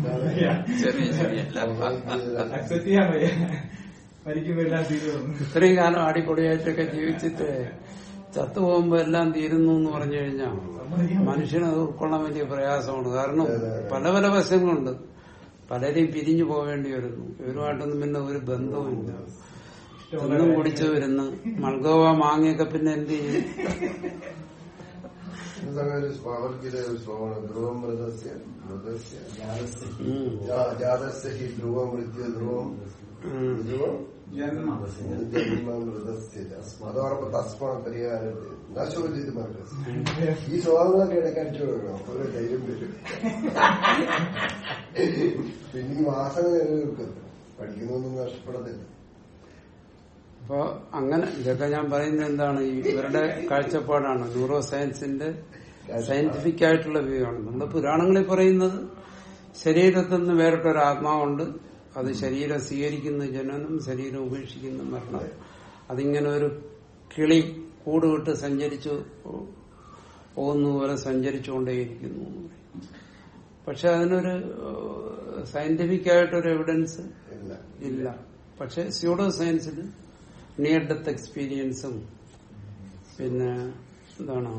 അക്സെപ്റ്റ് ചെയ്യാൻ വയ്യ മരിക്കുമ്പോ എല്ലാം തീരുന്നു ഇത്രയും കാലം അടിപൊളിയായിട്ടൊക്കെ ജീവിച്ചിട്ട് ചത്തുപോകുമ്പോ എല്ലാം തീരുന്നു എന്ന് പറഞ്ഞു കഴിഞ്ഞാൽ മനുഷ്യന് അത് ഉൾക്കൊള്ളാൻ വലിയ പ്രയാസമാണ് കാരണം പല പല വശങ്ങളുണ്ട് പലരെയും പിരിഞ്ഞു പോവേണ്ടി വരുന്നു ഇവരുമായിട്ടൊന്നും പിന്നെ ഒരു ബന്ധവുമില്ല ഒന്നും കുടിച്ചു വരുന്നു മൾഗോവ മാങ്ങയൊക്കെ പിന്നെ എന്ത് ചെയ്യും അവർക്കിത് സ്വഭാവമാണ് ധ്രുവം മൃതസ്യ മൃതസ്യ ഉം. ജാ- ജാതസ്യ ഹി ധ്രുവം മൃത്യു ധ്രുവം ഉം. ധ്രുവം ജന്മ ജന്മമൃതസ്യ തസ്മ അതോടൊപ്പം തസ്മ പരിഹാരം നശോചിത് മർക്കസ് ഈ സ്വഭാവങ്ങളൊക്കെ ഇടയ്ക്ക് അടിച്ചു കൊടുക്കണം അപ്പൊ ഒരു ധൈര്യം വരും പിന്നെ ഈ വാസന നിലനിൽക്കും പഠിക്കുന്നൊന്നും നഷ്ടപ്പെടത്തില്ല അപ്പൊ അങ്ങനെ ഇതൊക്കെ ഞാൻ പറയുന്നത് എന്താണ് ഈ ഇവരുടെ കാഴ്ചപ്പാടാണ് ന്യൂറോ സയൻസിന്റെ സയന്റിഫിക് ആയിട്ടുള്ള വ്യൂ ആണ് നമ്മുടെ പുരാണങ്ങളിൽ പറയുന്നത് ശരീരത്തിൽ നിന്ന് വേറിട്ടൊരു ആത്മാവുണ്ട് അത് ശരീരം സ്വീകരിക്കുന്ന ജനനം ശരീരം ഉപേക്ഷിക്കുന്ന മരണം അതിങ്ങനെ ഒരു കിളി കൂട് വിട്ട് സഞ്ചരിച്ചു പോകുന്ന പോലെ സഞ്ചരിച്ചുകൊണ്ടേയിരിക്കുന്നു എന്ന് പറയും. പക്ഷെ അതിനൊരു സയന്റിഫിക് ആയിട്ടൊരു എവിഡൻസ് ഇല്ല ഇല്ല പക്ഷെ സ്യൂഡോ സയൻസിൽ നിയർ ഡെത്ത് എക്സ്പീരിയൻസും പിന്നെ എന്താണ്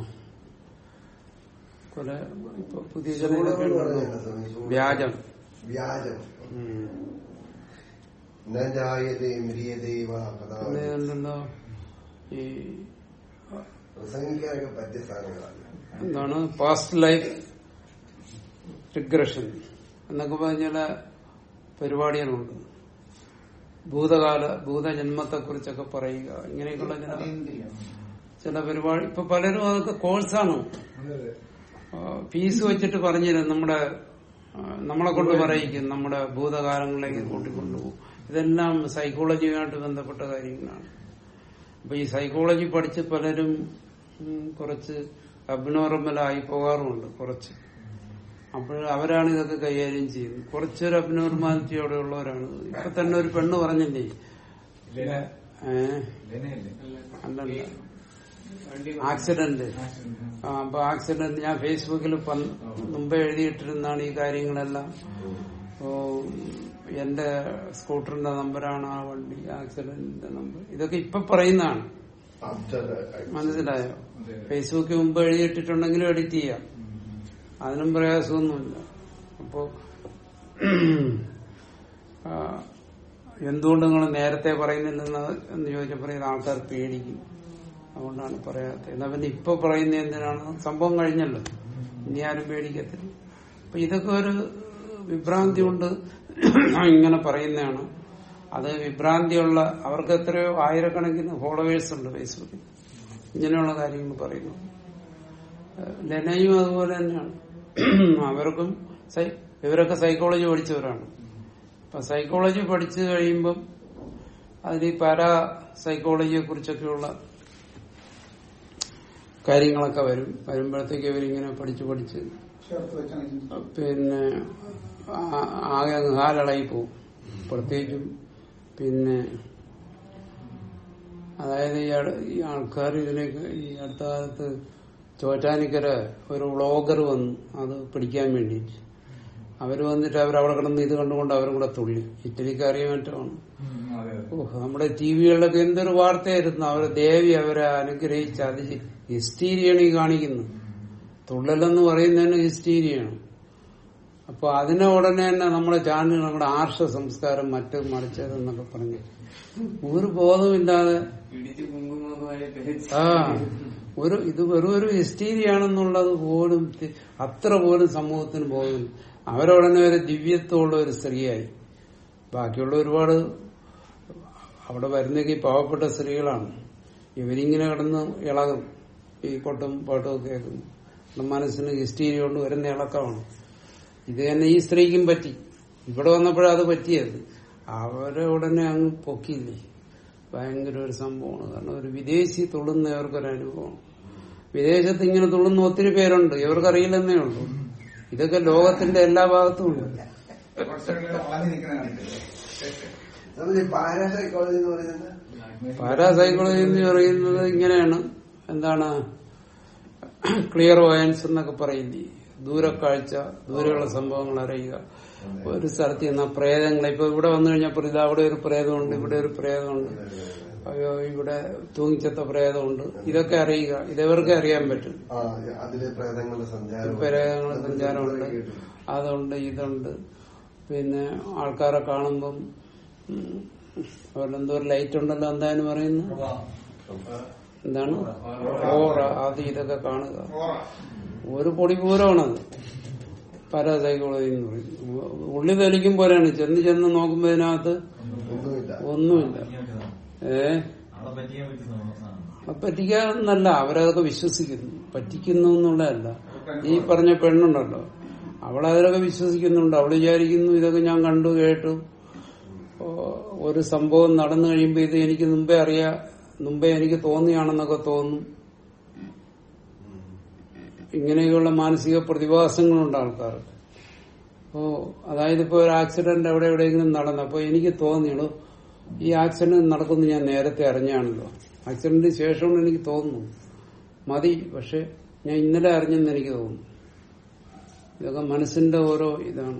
കുറെ ഇപ്പൊ പുതിയ ചില ഇതൊക്കെ സൂഡോ എന്ന് ഉണ്ടല്ലോ. പറഞ്ഞില്ല സ്വാമി, സൂഡോ. വ്യാജം വ്യാജം ഉം. ന ജായതേ മ്രിയതേ വാ കഥാ പിന്നെ ഉണ്ടല്ലോ ഈ പ്രസംഗിക്കാനൊക്കെ പറ്റിയ സാധനങ്ങളാണ് എന്താണ് പാസ്റ്റ് ലൈഫ് റിഗ്രഷൻ എന്നൊക്കെ പറഞ്ഞ ചില പരിപാടികളുണ്ട് ഭൂതകാല ഭൂതജന്മത്തെ കുറിച്ചൊക്കെ പറയുക ഇങ്ങനെയൊക്കെയുള്ള ചില ചില പരിപാടി ഇപ്പൊ പലരും അതൊക്കെ കോഴ്സാണ് അതെ അതെ ഫീസ് വെച്ചിട്ട് പറഞ്ഞുതരും നമ്മുടെ ആ, നമ്മളെ കൊണ്ട് പറയിക്കും നമ്മുടെ ഭൂതകാലങ്ങളിലേക്ക് കൂട്ടിക്കൊണ്ടുപോകും ഇതെല്ലാം സൈക്കോളജിയുമായിട്ട് ബന്ധപ്പെട്ട കാര്യങ്ങളാണ് അപ്പൊ ഈ സൈക്കോളജി പഠിച്ച് പലരും ഉം, കുറച്ച് അബ്നോർമലായി പോകാറുമുണ്ട് കുറച്ച് അപ്പോൾ അവരാണ് ഇതൊക്കെ കൈകാര്യം ചെയ്യുന്നത് കുറച്ചൊരു അബ്നോർമാലിറ്റി അവിടെ ഉള്ളവരാണ് ഇപ്പൊ തന്നെ ഒരു പെണ്ണ് പറഞ്ഞില്ലേ ലെന ഏഹ് ലെനയല്ലേ അല്ലല്ല ആക്സിഡന്റ് ആ, അപ്പൊ ആക്സിഡന്റ് ഞാൻ ഫേസ്ബുക്കിൽ പന്ത് മുമ്പേ എഴുതിയിട്ടിരുന്നാണ് ഈ കാര്യങ്ങളെല്ലാം ഓ, എന്റെ സ്കൂട്ടറിന്റെ നമ്പറാണ് ആ വണ്ടി ആക്സിഡന്റിന്റെ നമ്പർ ഇതൊക്കെ ഇപ്പൊ പറയുന്നതാണ് ആഫ്റ്റർ മനസ്സിലായോ അതെ. ഫേസ്ബുക്കിൽ മുമ്പ് എഴുതിയിട്ടിട്ടുണ്ടെങ്കിലും എഡിറ്റ് ചെയ്യാം അതിനും പ്രയാസമൊന്നുമില്ല അപ്പോ ആ, എന്തുകൊണ്ട് നിങ്ങൾ നേരത്തെ പറയുന്നില്ലെന്ന് എന്ന് ചോദിച്ചപ്പോൾ ഇത് ആൾക്കാർ പേടിക്കും അതുകൊണ്ടാണ് പറയാത്തത് എന്നാ പിന്നെ ഇപ്പൊ പറയുന്നത് എന്തിനാണ് സംഭവം കഴിഞ്ഞല്ലോ ഇനി ആരും പേടിക്കത്തില്ല അപ്പൊ ഇതൊക്കെ ഒരു വിഭ്രാന്തി കൊണ്ട് ഇങ്ങനെ പറയുന്നതാണ് അത് വിഭ്രാന്തിയുള്ള അവർക്ക് എത്രയോ ആയിരക്കണക്കിന് ഫോളോവേഴ്സ് ഉണ്ട് ഫേസ്ബുക്കിൽ ഇങ്ങനെയുള്ള കാര്യങ്ങൾ പറയുന്നു ഏഹ് ലെനയും അതുപോലെ തന്നെയാണ് അവർക്കും സൈ- ഇവരൊക്കെ സൈക്കോളജി പഠിച്ചവരാണ് അപ്പൊ സൈക്കോളജി പഠിച്ചു കഴിയുമ്പം അതിൽ ഈ പാരാ സൈക്കോളജിയെ കുറിച്ചൊക്കെയുള്ള കാര്യങ്ങളൊക്കെ വരും വരുമ്പോഴത്തേക്ക് ഇവരിങ്ങനെ പഠിച്ചു പഠിച്ച് ചേർത്ത് വെച്ചാണ് പിന്നെ ആ- ആകെ അങ്ങ് ഹാലളായി പോവും പ്രത്യേകിച്ചും പിന്നെ അതായത് ഈ അട- ഈ ആൾക്കാർ ഇതിലേക്ക് ഈ അടുത്ത കാലത്ത് ചോറ്റാനിക്കര ഒരു വ്ളോഗർ വന്നു അത് പിടിക്കാൻ വേണ്ടിയിട്ട് അവര് വന്നിട്ട് അവരവിടെ കിടന്ന് ഇത് കണ്ടുകൊണ്ട് അവരും കൂടെ തുള്ളി ഇറ്റലിക്ക് അറിയാൻ പറ്റുമാണ് അതെ അതെ ഓ നമ്മുടെ ടി വികളിലൊക്കെ എന്തൊരു വാർത്തയായിരുന്നു അവരെ ദേവി അവരെ അനുഗ്രഹിച്ച് അത് ഹിസ്റ്റീരിയാണ് ഈ കാണിക്കുന്നത് തുള്ളലെന്ന് പറയുന്നതിന് ഹിസ്റ്റീരിയാണ് അപ്പൊ അതിനെ ഉടനെ തന്നെ നമ്മുടെ ചാനൽ നമ്മുടെ ആർഷ സംസ്കാരം മറ്റ് മറിച്ചതെന്നൊക്കെ പറഞ്ഞു ഒരു ബോധമില്ലാതെ പിടിച്ച് കുങ്കുമൊക്കെ ആ ഒരു ഇത് വെറും ഒരു ഹിസ്റ്റീരിയാണെന്നുള്ളത് പോലും തി- അത്ര പോലും സമൂഹത്തിന് ബോധം അവരുടനെ ഒരു ദിവ്യത്വമുള്ള ഒരു സ്ത്രീയായി ബാക്കിയുള്ള ഒരുപാട് അവിടെ വരുന്നെങ്കിൽ പാവപ്പെട്ട സ്ത്രീകളാണ് ഇവരിങ്ങനെ കിടന്ന് ഇളകും ഈ കൊട്ടും പാട്ടും ഒക്കെ കേൾക്കുന്നു നമ്മുടെ മനസ്സിന് ഹിസ്റ്റീരിയ കൊണ്ട് വരുന്ന ഇളക്കമാണ് ഇത് തന്നെ ഈ സ്ത്രീക്കും പറ്റി ഇവിടെ വന്നപ്പോഴത് പറ്റിയത് അവരെ ഉടനെ അങ്ങ് പൊക്കിയില്ലേ ഭയങ്കര ഒരു സംഭവമാണ് കാരണം ഒരു വിദേശി തുള്ളുന്നവർക്കൊരു അനുഭവം വിദേശത്ത് ഇങ്ങനെ തുള്ളുന്ന ഒത്തിരി പേരുണ്ട് ഇവർക്കറിയില്ലെന്നേ ഉള്ളൂ ഇതൊക്കെ ലോകത്തിന്റെ എല്ലാ ഭാഗത്തും ഉണ്ട് കുറച്ചുകൂടെ വളഞ്ഞു നിൽക്കുന്ന കണ്ടിട്ടില്ലേ നമ്മൾ ഈ പാരാസൈക്കോളജി എന്ന് പറയുന്നത് പാരാസൈക്കോളജി എന്ന് പറയുന്നത് ഇങ്ങനെയാണ് എന്താണ് ക്ലിയർ വയൻസ് എന്നൊക്കെ പറയില്ലേ ദൂരക്കാഴ്ച ദൂരെയുള്ള സംഭവങ്ങൾ അറിയുക ഒരു സ്ഥലത്ത് ചെന്ന പ്രേതങ്ങളെ ഇപ്പൊ ഇവിടെ വന്നു കഴിഞ്ഞപ്പോൾ ഇത് അവിടെ ഒരു പ്രേതമുണ്ട് ഇവിടെ ഒരു പ്രേതമുണ്ട് അയ്യോ ഇവിടെ തൂങ്ങിച്ചത്ത പ്രേതമുണ്ട് ഇതൊക്കെ അറിയുക ഇതവർക്ക് അറിയാൻ പറ്റും ആ അതിലെ പ്രേതങ്ങളുടെ സഞ്ചാരം പ്രേതങ്ങളുടെ സഞ്ചാരമുണ്ട് അതുണ്ട് ഇതുണ്ട് പിന്നെ ആൾക്കാരെ കാണുമ്പം ഉം, അവരെന്തോ ഒരു ലൈറ്റ് ഉണ്ടല്ലോ എന്തായാലും പറയുന്നു എന്താണ് ഓറ അത് ഇതൊക്കെ കാണുക ഓറ ഒരു പൊടി പൂരമാണത് പാരാസൈക്കോളജി എന്ന് പറയുന്നത് ഉള്ളി തെളിക്കും പോലെയാണ് ചെന്ന് ചെന്ന് നോക്കുമ്പോ ഇതിനകത്ത് ഒന്നുമില്ല ഒന്നുമില്ല ഏ ആളെ പറ്റിക്കാൻ പറ്റുന്ന സാധനം അത് പറ്റിക്കാന്നല്ല അവരതൊക്കെ വിശ്വസിക്കുന്നു പറ്റിക്കുന്നു എന്നുള്ളതല്ല ഈ പറഞ്ഞ പെണ്ണുണ്ടല്ലോ അവളതിലൊക്കെ വിശ്വസിക്കുന്നുണ്ട് അവൾ വിചാരിക്കുന്നു ഇതൊക്കെ ഞാൻ കണ്ടു കേട്ടു ഓ, ഒരു സംഭവം നടന്നു കഴിയുമ്പോ ഇത് എനിക്ക് മുമ്പേ അറിയാ മുമ്പേ എനിക്ക് തോന്നിയാണെന്നൊക്കെ തോന്നും ഇങ്ങനെയൊക്കെയുള്ള മാനസിക പ്രതിഭാസങ്ങളുണ്ട് ആൾക്കാർക്ക് ഓ അതായത് ഇപ്പൊ ഒരു ആക്സിഡന്റ് എവിടെ എവിടെയെങ്കിലും നടന്നു അപ്പൊ എനിക്ക് തോന്നിയുള്ളൂ ഈ ആക്സിഡന്റ് നടക്കുന്നു ഞാൻ നേരത്തെ അറിഞ്ഞാണല്ലോ ആക്സിഡന്റിന് ശേഷമാണ് എനിക്ക് തോന്നുന്നു മതി പക്ഷെ ഞാൻ ഇന്നലെ അറിഞ്ഞെന്ന് എനിക്ക് തോന്നുന്നു ഇതൊക്കെ മനസ്സിന്റെ ഓരോ ഇതാണ്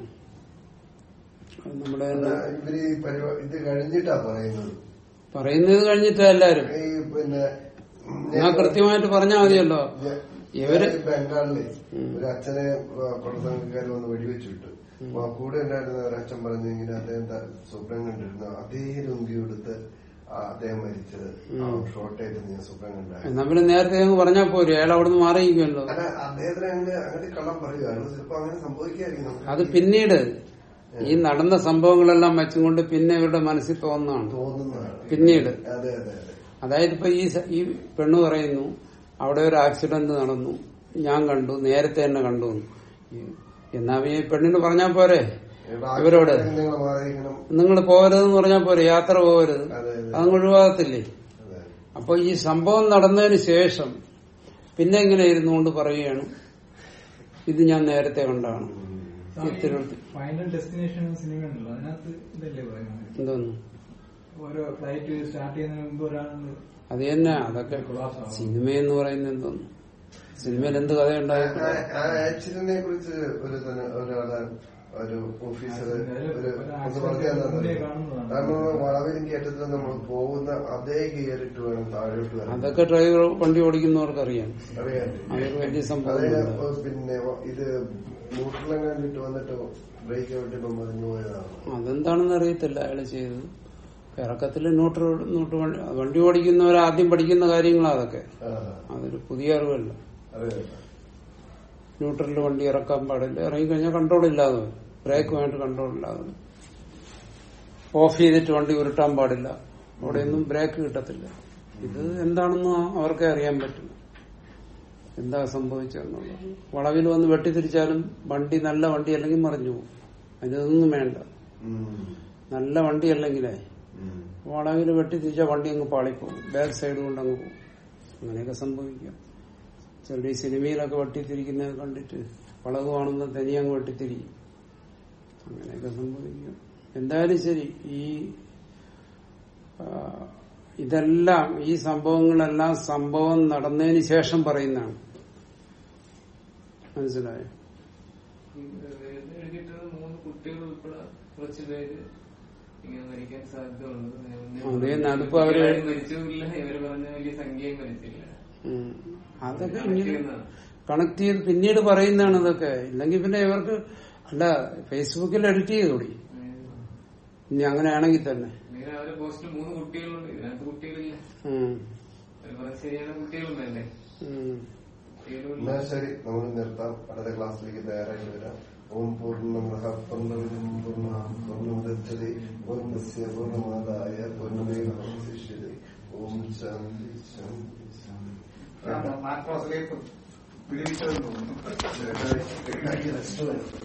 അത് നമ്മുടെ തന്നെ ഇവര് ഈ പരിപാടി ഇത് കഴിഞ്ഞിട്ടാ പറയുന്നത് പറയുന്നത് കഴിഞ്ഞിട്ടാ എല്ലാരും ഈ പിന്നെ ഞാൻ കൃത്യമായിട്ട് പറഞ്ഞാൽ മതിയല്ലോ ഞാൻ- ഇവര് ഞാൻ ഈ ബംഗാളില് ഒരു അച്ഛനെ പ്രവർത്തനക്കാർ വന്ന് വെടിവെച്ചു വിട്ടു അപ്പൊ ആ കൂടെ ഉണ്ടായിരുന്ന ഒരച്ഛൻ പറഞ്ഞു ഇങ്ങനെ അദ്ദേഹം ത- സ്വപ്നം കണ്ടിരുന്നു അതേ ലുങ്കി എടുത്ത് അദ്ദേഹം മരിച്ചത് ഷോർട്ടായിട്ട് ഞാൻ സ്വപ്നം കണ്ടായിരുന്നു എന്നാ പിന്നെ നേരത്തെ അങ്ങ് പറഞ്ഞാൽ പോരെ അയാൾ അവിടുന്ന് മാറിയിരിക്കുമല്ലോ അല്ല അദ്ദേഹത്തിന് അങ്ങനെ അങ്ങനെ കള്ളം പറയുകയാണ് ചിലപ്പോ അങ്ങനെ സംഭവിക്കായിരിക്കും നമുക്ക് അത് പിന്നീട് ഈ നടന്ന സംഭവങ്ങളെല്ലാം വെച്ചുകൊണ്ട് പിന്നെ ഇവരുടെ മനസ്സിൽ തോന്നുന്നതാണ് തോന്നുന്നതാണ് പിന്നീട് അതെ അതെ അതെ അതായത് ഇപ്പൊ ഈ സ- ഈ പെണ്ണ് പറയുന്നു അവിടെ ഒരു ആക്സിഡന്റ് നടന്നു ഞാൻ കണ്ടു നേരത്തെ തന്നെ കണ്ടു എന്ന്. ഈ- എന്നാ ഈ പെണ്ണിന് പറഞ്ഞാൽ പോരെ ഇവരോട് നിങ്ങൾ മാറിയിരിക്കണം നിങ്ങൾ പോകരുതെന്ന് പറഞ്ഞാൽ പോരെ യാത്ര പോകരുത് അതെ അതെ അതങ്ങ് ഒഴിവാകത്തില്ലേ അതെ അപ്പൊ ഈ സംഭവം നടന്നതിന് ശേഷം പിന്നെ ഇങ്ങനെ ഇരുന്നുകൊണ്ട് പറയുകയാണ് ഇത് ഞാൻ നേരത്തെ കണ്ടാണ് ഇത്തരത്തിൽ ഫൈനൽ ഡെസ്റ്റിനേഷൻ സിനിമ ഉണ്ടല്ലോ അതിനകത്ത് ഇതല്ലേ പറയുന്നത് എന്തോന്നു ഓരോ ഫ്ലൈറ്റ് സ്റ്റാർട്ട് ചെയ്യുന്നതിന് മുമ്പ് ഒരാൾ അത് തന്നെ അതൊക്കെ സിനിമ എന്ന് പറയുന്നത് എന്തോന്നു സിനിമയിൽ എന്ത് കഥയുണ്ടായിട്ട് ആ ആക്സിഡന്റിനെ കുറിച്ച് ഒരു തന്നെ ഒരാള് ഒരു ഓഫീസർ ഒരു ഒന്ന് പറഞ്ഞു തന്നത് കാരണം വളവിലും കയറ്റത്തിൽ നമ്മൾ പോകുന്ന അതേ ഗിയറിട്ട് വേണം താഴോട്ട് വരാൻ അതൊക്കെ ഡ്രൈവർ വണ്ടി ഓടിക്കുന്നവർക്ക് അറിയാം അറിയാൻ അതൊരു വലിയ അതെ സംഭവം പിന്നെ ഇത് ന്യൂട്രലെങ്ങാണ്ടിട്ട് വന്നിട്ട് ബ്രേക്ക് വിട്ടിട്ട് മറിഞ്ഞു പോയതാണ് അതെന്താണെന്ന് അറിയത്തില്ല അയാള് ചെയ്തത് ഇറക്കത്തില് ന്യൂട്രൽ ന്യൂട്രൽ വണ്ടി വണ്ടി ഓടിക്കുന്നവർ ആദ്യം പഠിക്കുന്ന കാര്യങ്ങളാ അതൊക്കെ ആ, അതൊരു പുതിയ അറിവല്ല അതെ ന്യൂട്രലിൽ വണ്ടി ഇറക്കാൻ പാടില്ല ഇറങ്ങി കഴിഞ്ഞാൽ കൺട്രോൾ ഇല്ലാതെ വരും. ബ്രേക്ക് വേണ്ടി കൺട്രോൾ ഇല്ലാതെ വരും. ഓഫ് ചെയ്തിട്ട് വണ്ടി ഉരുട്ടാൻ പാടില്ല അവിടെയൊന്നും ബ്രേക്ക് കിട്ടത്തില്ല ഇത് എന്താണെന്ന് അവർക്കേ അറിയാൻ പറ്റും എന്താ സംഭവിച്ചെന്നുള്ളത് വളവിൽ വന്ന് വെട്ടിത്തിരിച്ചാലും വണ്ടി നല്ല വണ്ടി അല്ലെങ്കിൽ മറിഞ്ഞു പോകും അതിനൊന്നും വേണ്ട ഉം. നല്ല വണ്ടി അല്ലെങ്കിലേ ഉം. വളവിൽ വെട്ടിത്തിരിച്ചാൽ വണ്ടി അങ്ങ് പാളിപ്പോകും ബാക്ക് സൈഡ് കൊണ്ട് അങ്ങ് പോകും അങ്ങനെയൊക്കെ സംഭവിക്കാം ചില ഈ സിനിമയിലൊക്കെ വെട്ടിത്തിരിക്കുന്നത് കണ്ടിട്ട് വളവ് കാണുന്ന തനി അങ്ങ് വെട്ടിത്തിരിക്കും അങ്ങനെയൊക്കെ സംഭവിക്കും എന്തായാലും ശരി ഈ ആ, ഇതെല്ലാം ഈ സംഭവങ്ങളെല്ലാം സംഭവം നടന്നതിന് ശേഷം പറയുന്നതാണ് മനസ്സിലായോ എഴുതിയിട്ടത് മൂന്ന് കുട്ടികൾ ഉൾപ്പെടെ കുറച്ച് പേര് ഇങ്ങനെ മരിക്കാൻ സാധ്യതയുണ്ട് അതെ, അതിപ്പോ അവര് ആരും മരിച്ചുമില്ല ഇവര് പറഞ്ഞ വലിയ സംഖ്യയും മരിച്ചില്ല ഉം. അതൊക്കെ ഇങ്ങനെ കണക്ട് ചെയ്ത് പിന്നീട് പറയുന്നതാണ് ഇതൊക്കെ ഇല്ലെങ്കിൽ പിന്നെ ഇവർക്ക് അല്ല ഫേസ്ബുക്കിൽ എഡിറ്റ് ചെയ്തോടി ഇനി അങ്ങനെയാണെങ്കിൽ തന്നെ ഇങ്ങനെ അവരെ പോസ്റ്റിൽ മൂന്ന് കുട്ടികളുണ്ട് ഇതിനകത്ത് കുട്ടികളില്ല ഉം. അവര് പറഞ്ഞ ശരിயான കുട്ടികളും വേണ്ടേ ഉം. കുട്ടികളുമില്ല എന്നാ ശരി നമ്മൾ നിർത്താം അടുത്ത ക്ലാസ്സിലേക്ക് തയ്യാറായി വരാം ഓം പൂർണ്ണമഹ പൂർണ്ണമിതം പൂർണ്ണ പൂർണ്ണമുദച്ഛതി പൂർണ്ണസ്യ പൂർണ്ണമാതായ പൂർണ്ണമേവശിഷ്യതി ഓം ശാന്തി ശാന്തി ശാന്തി മാക്രോസിലേക്ക് പിടിവിച്ചതെന്ന് തോന്നുന്നു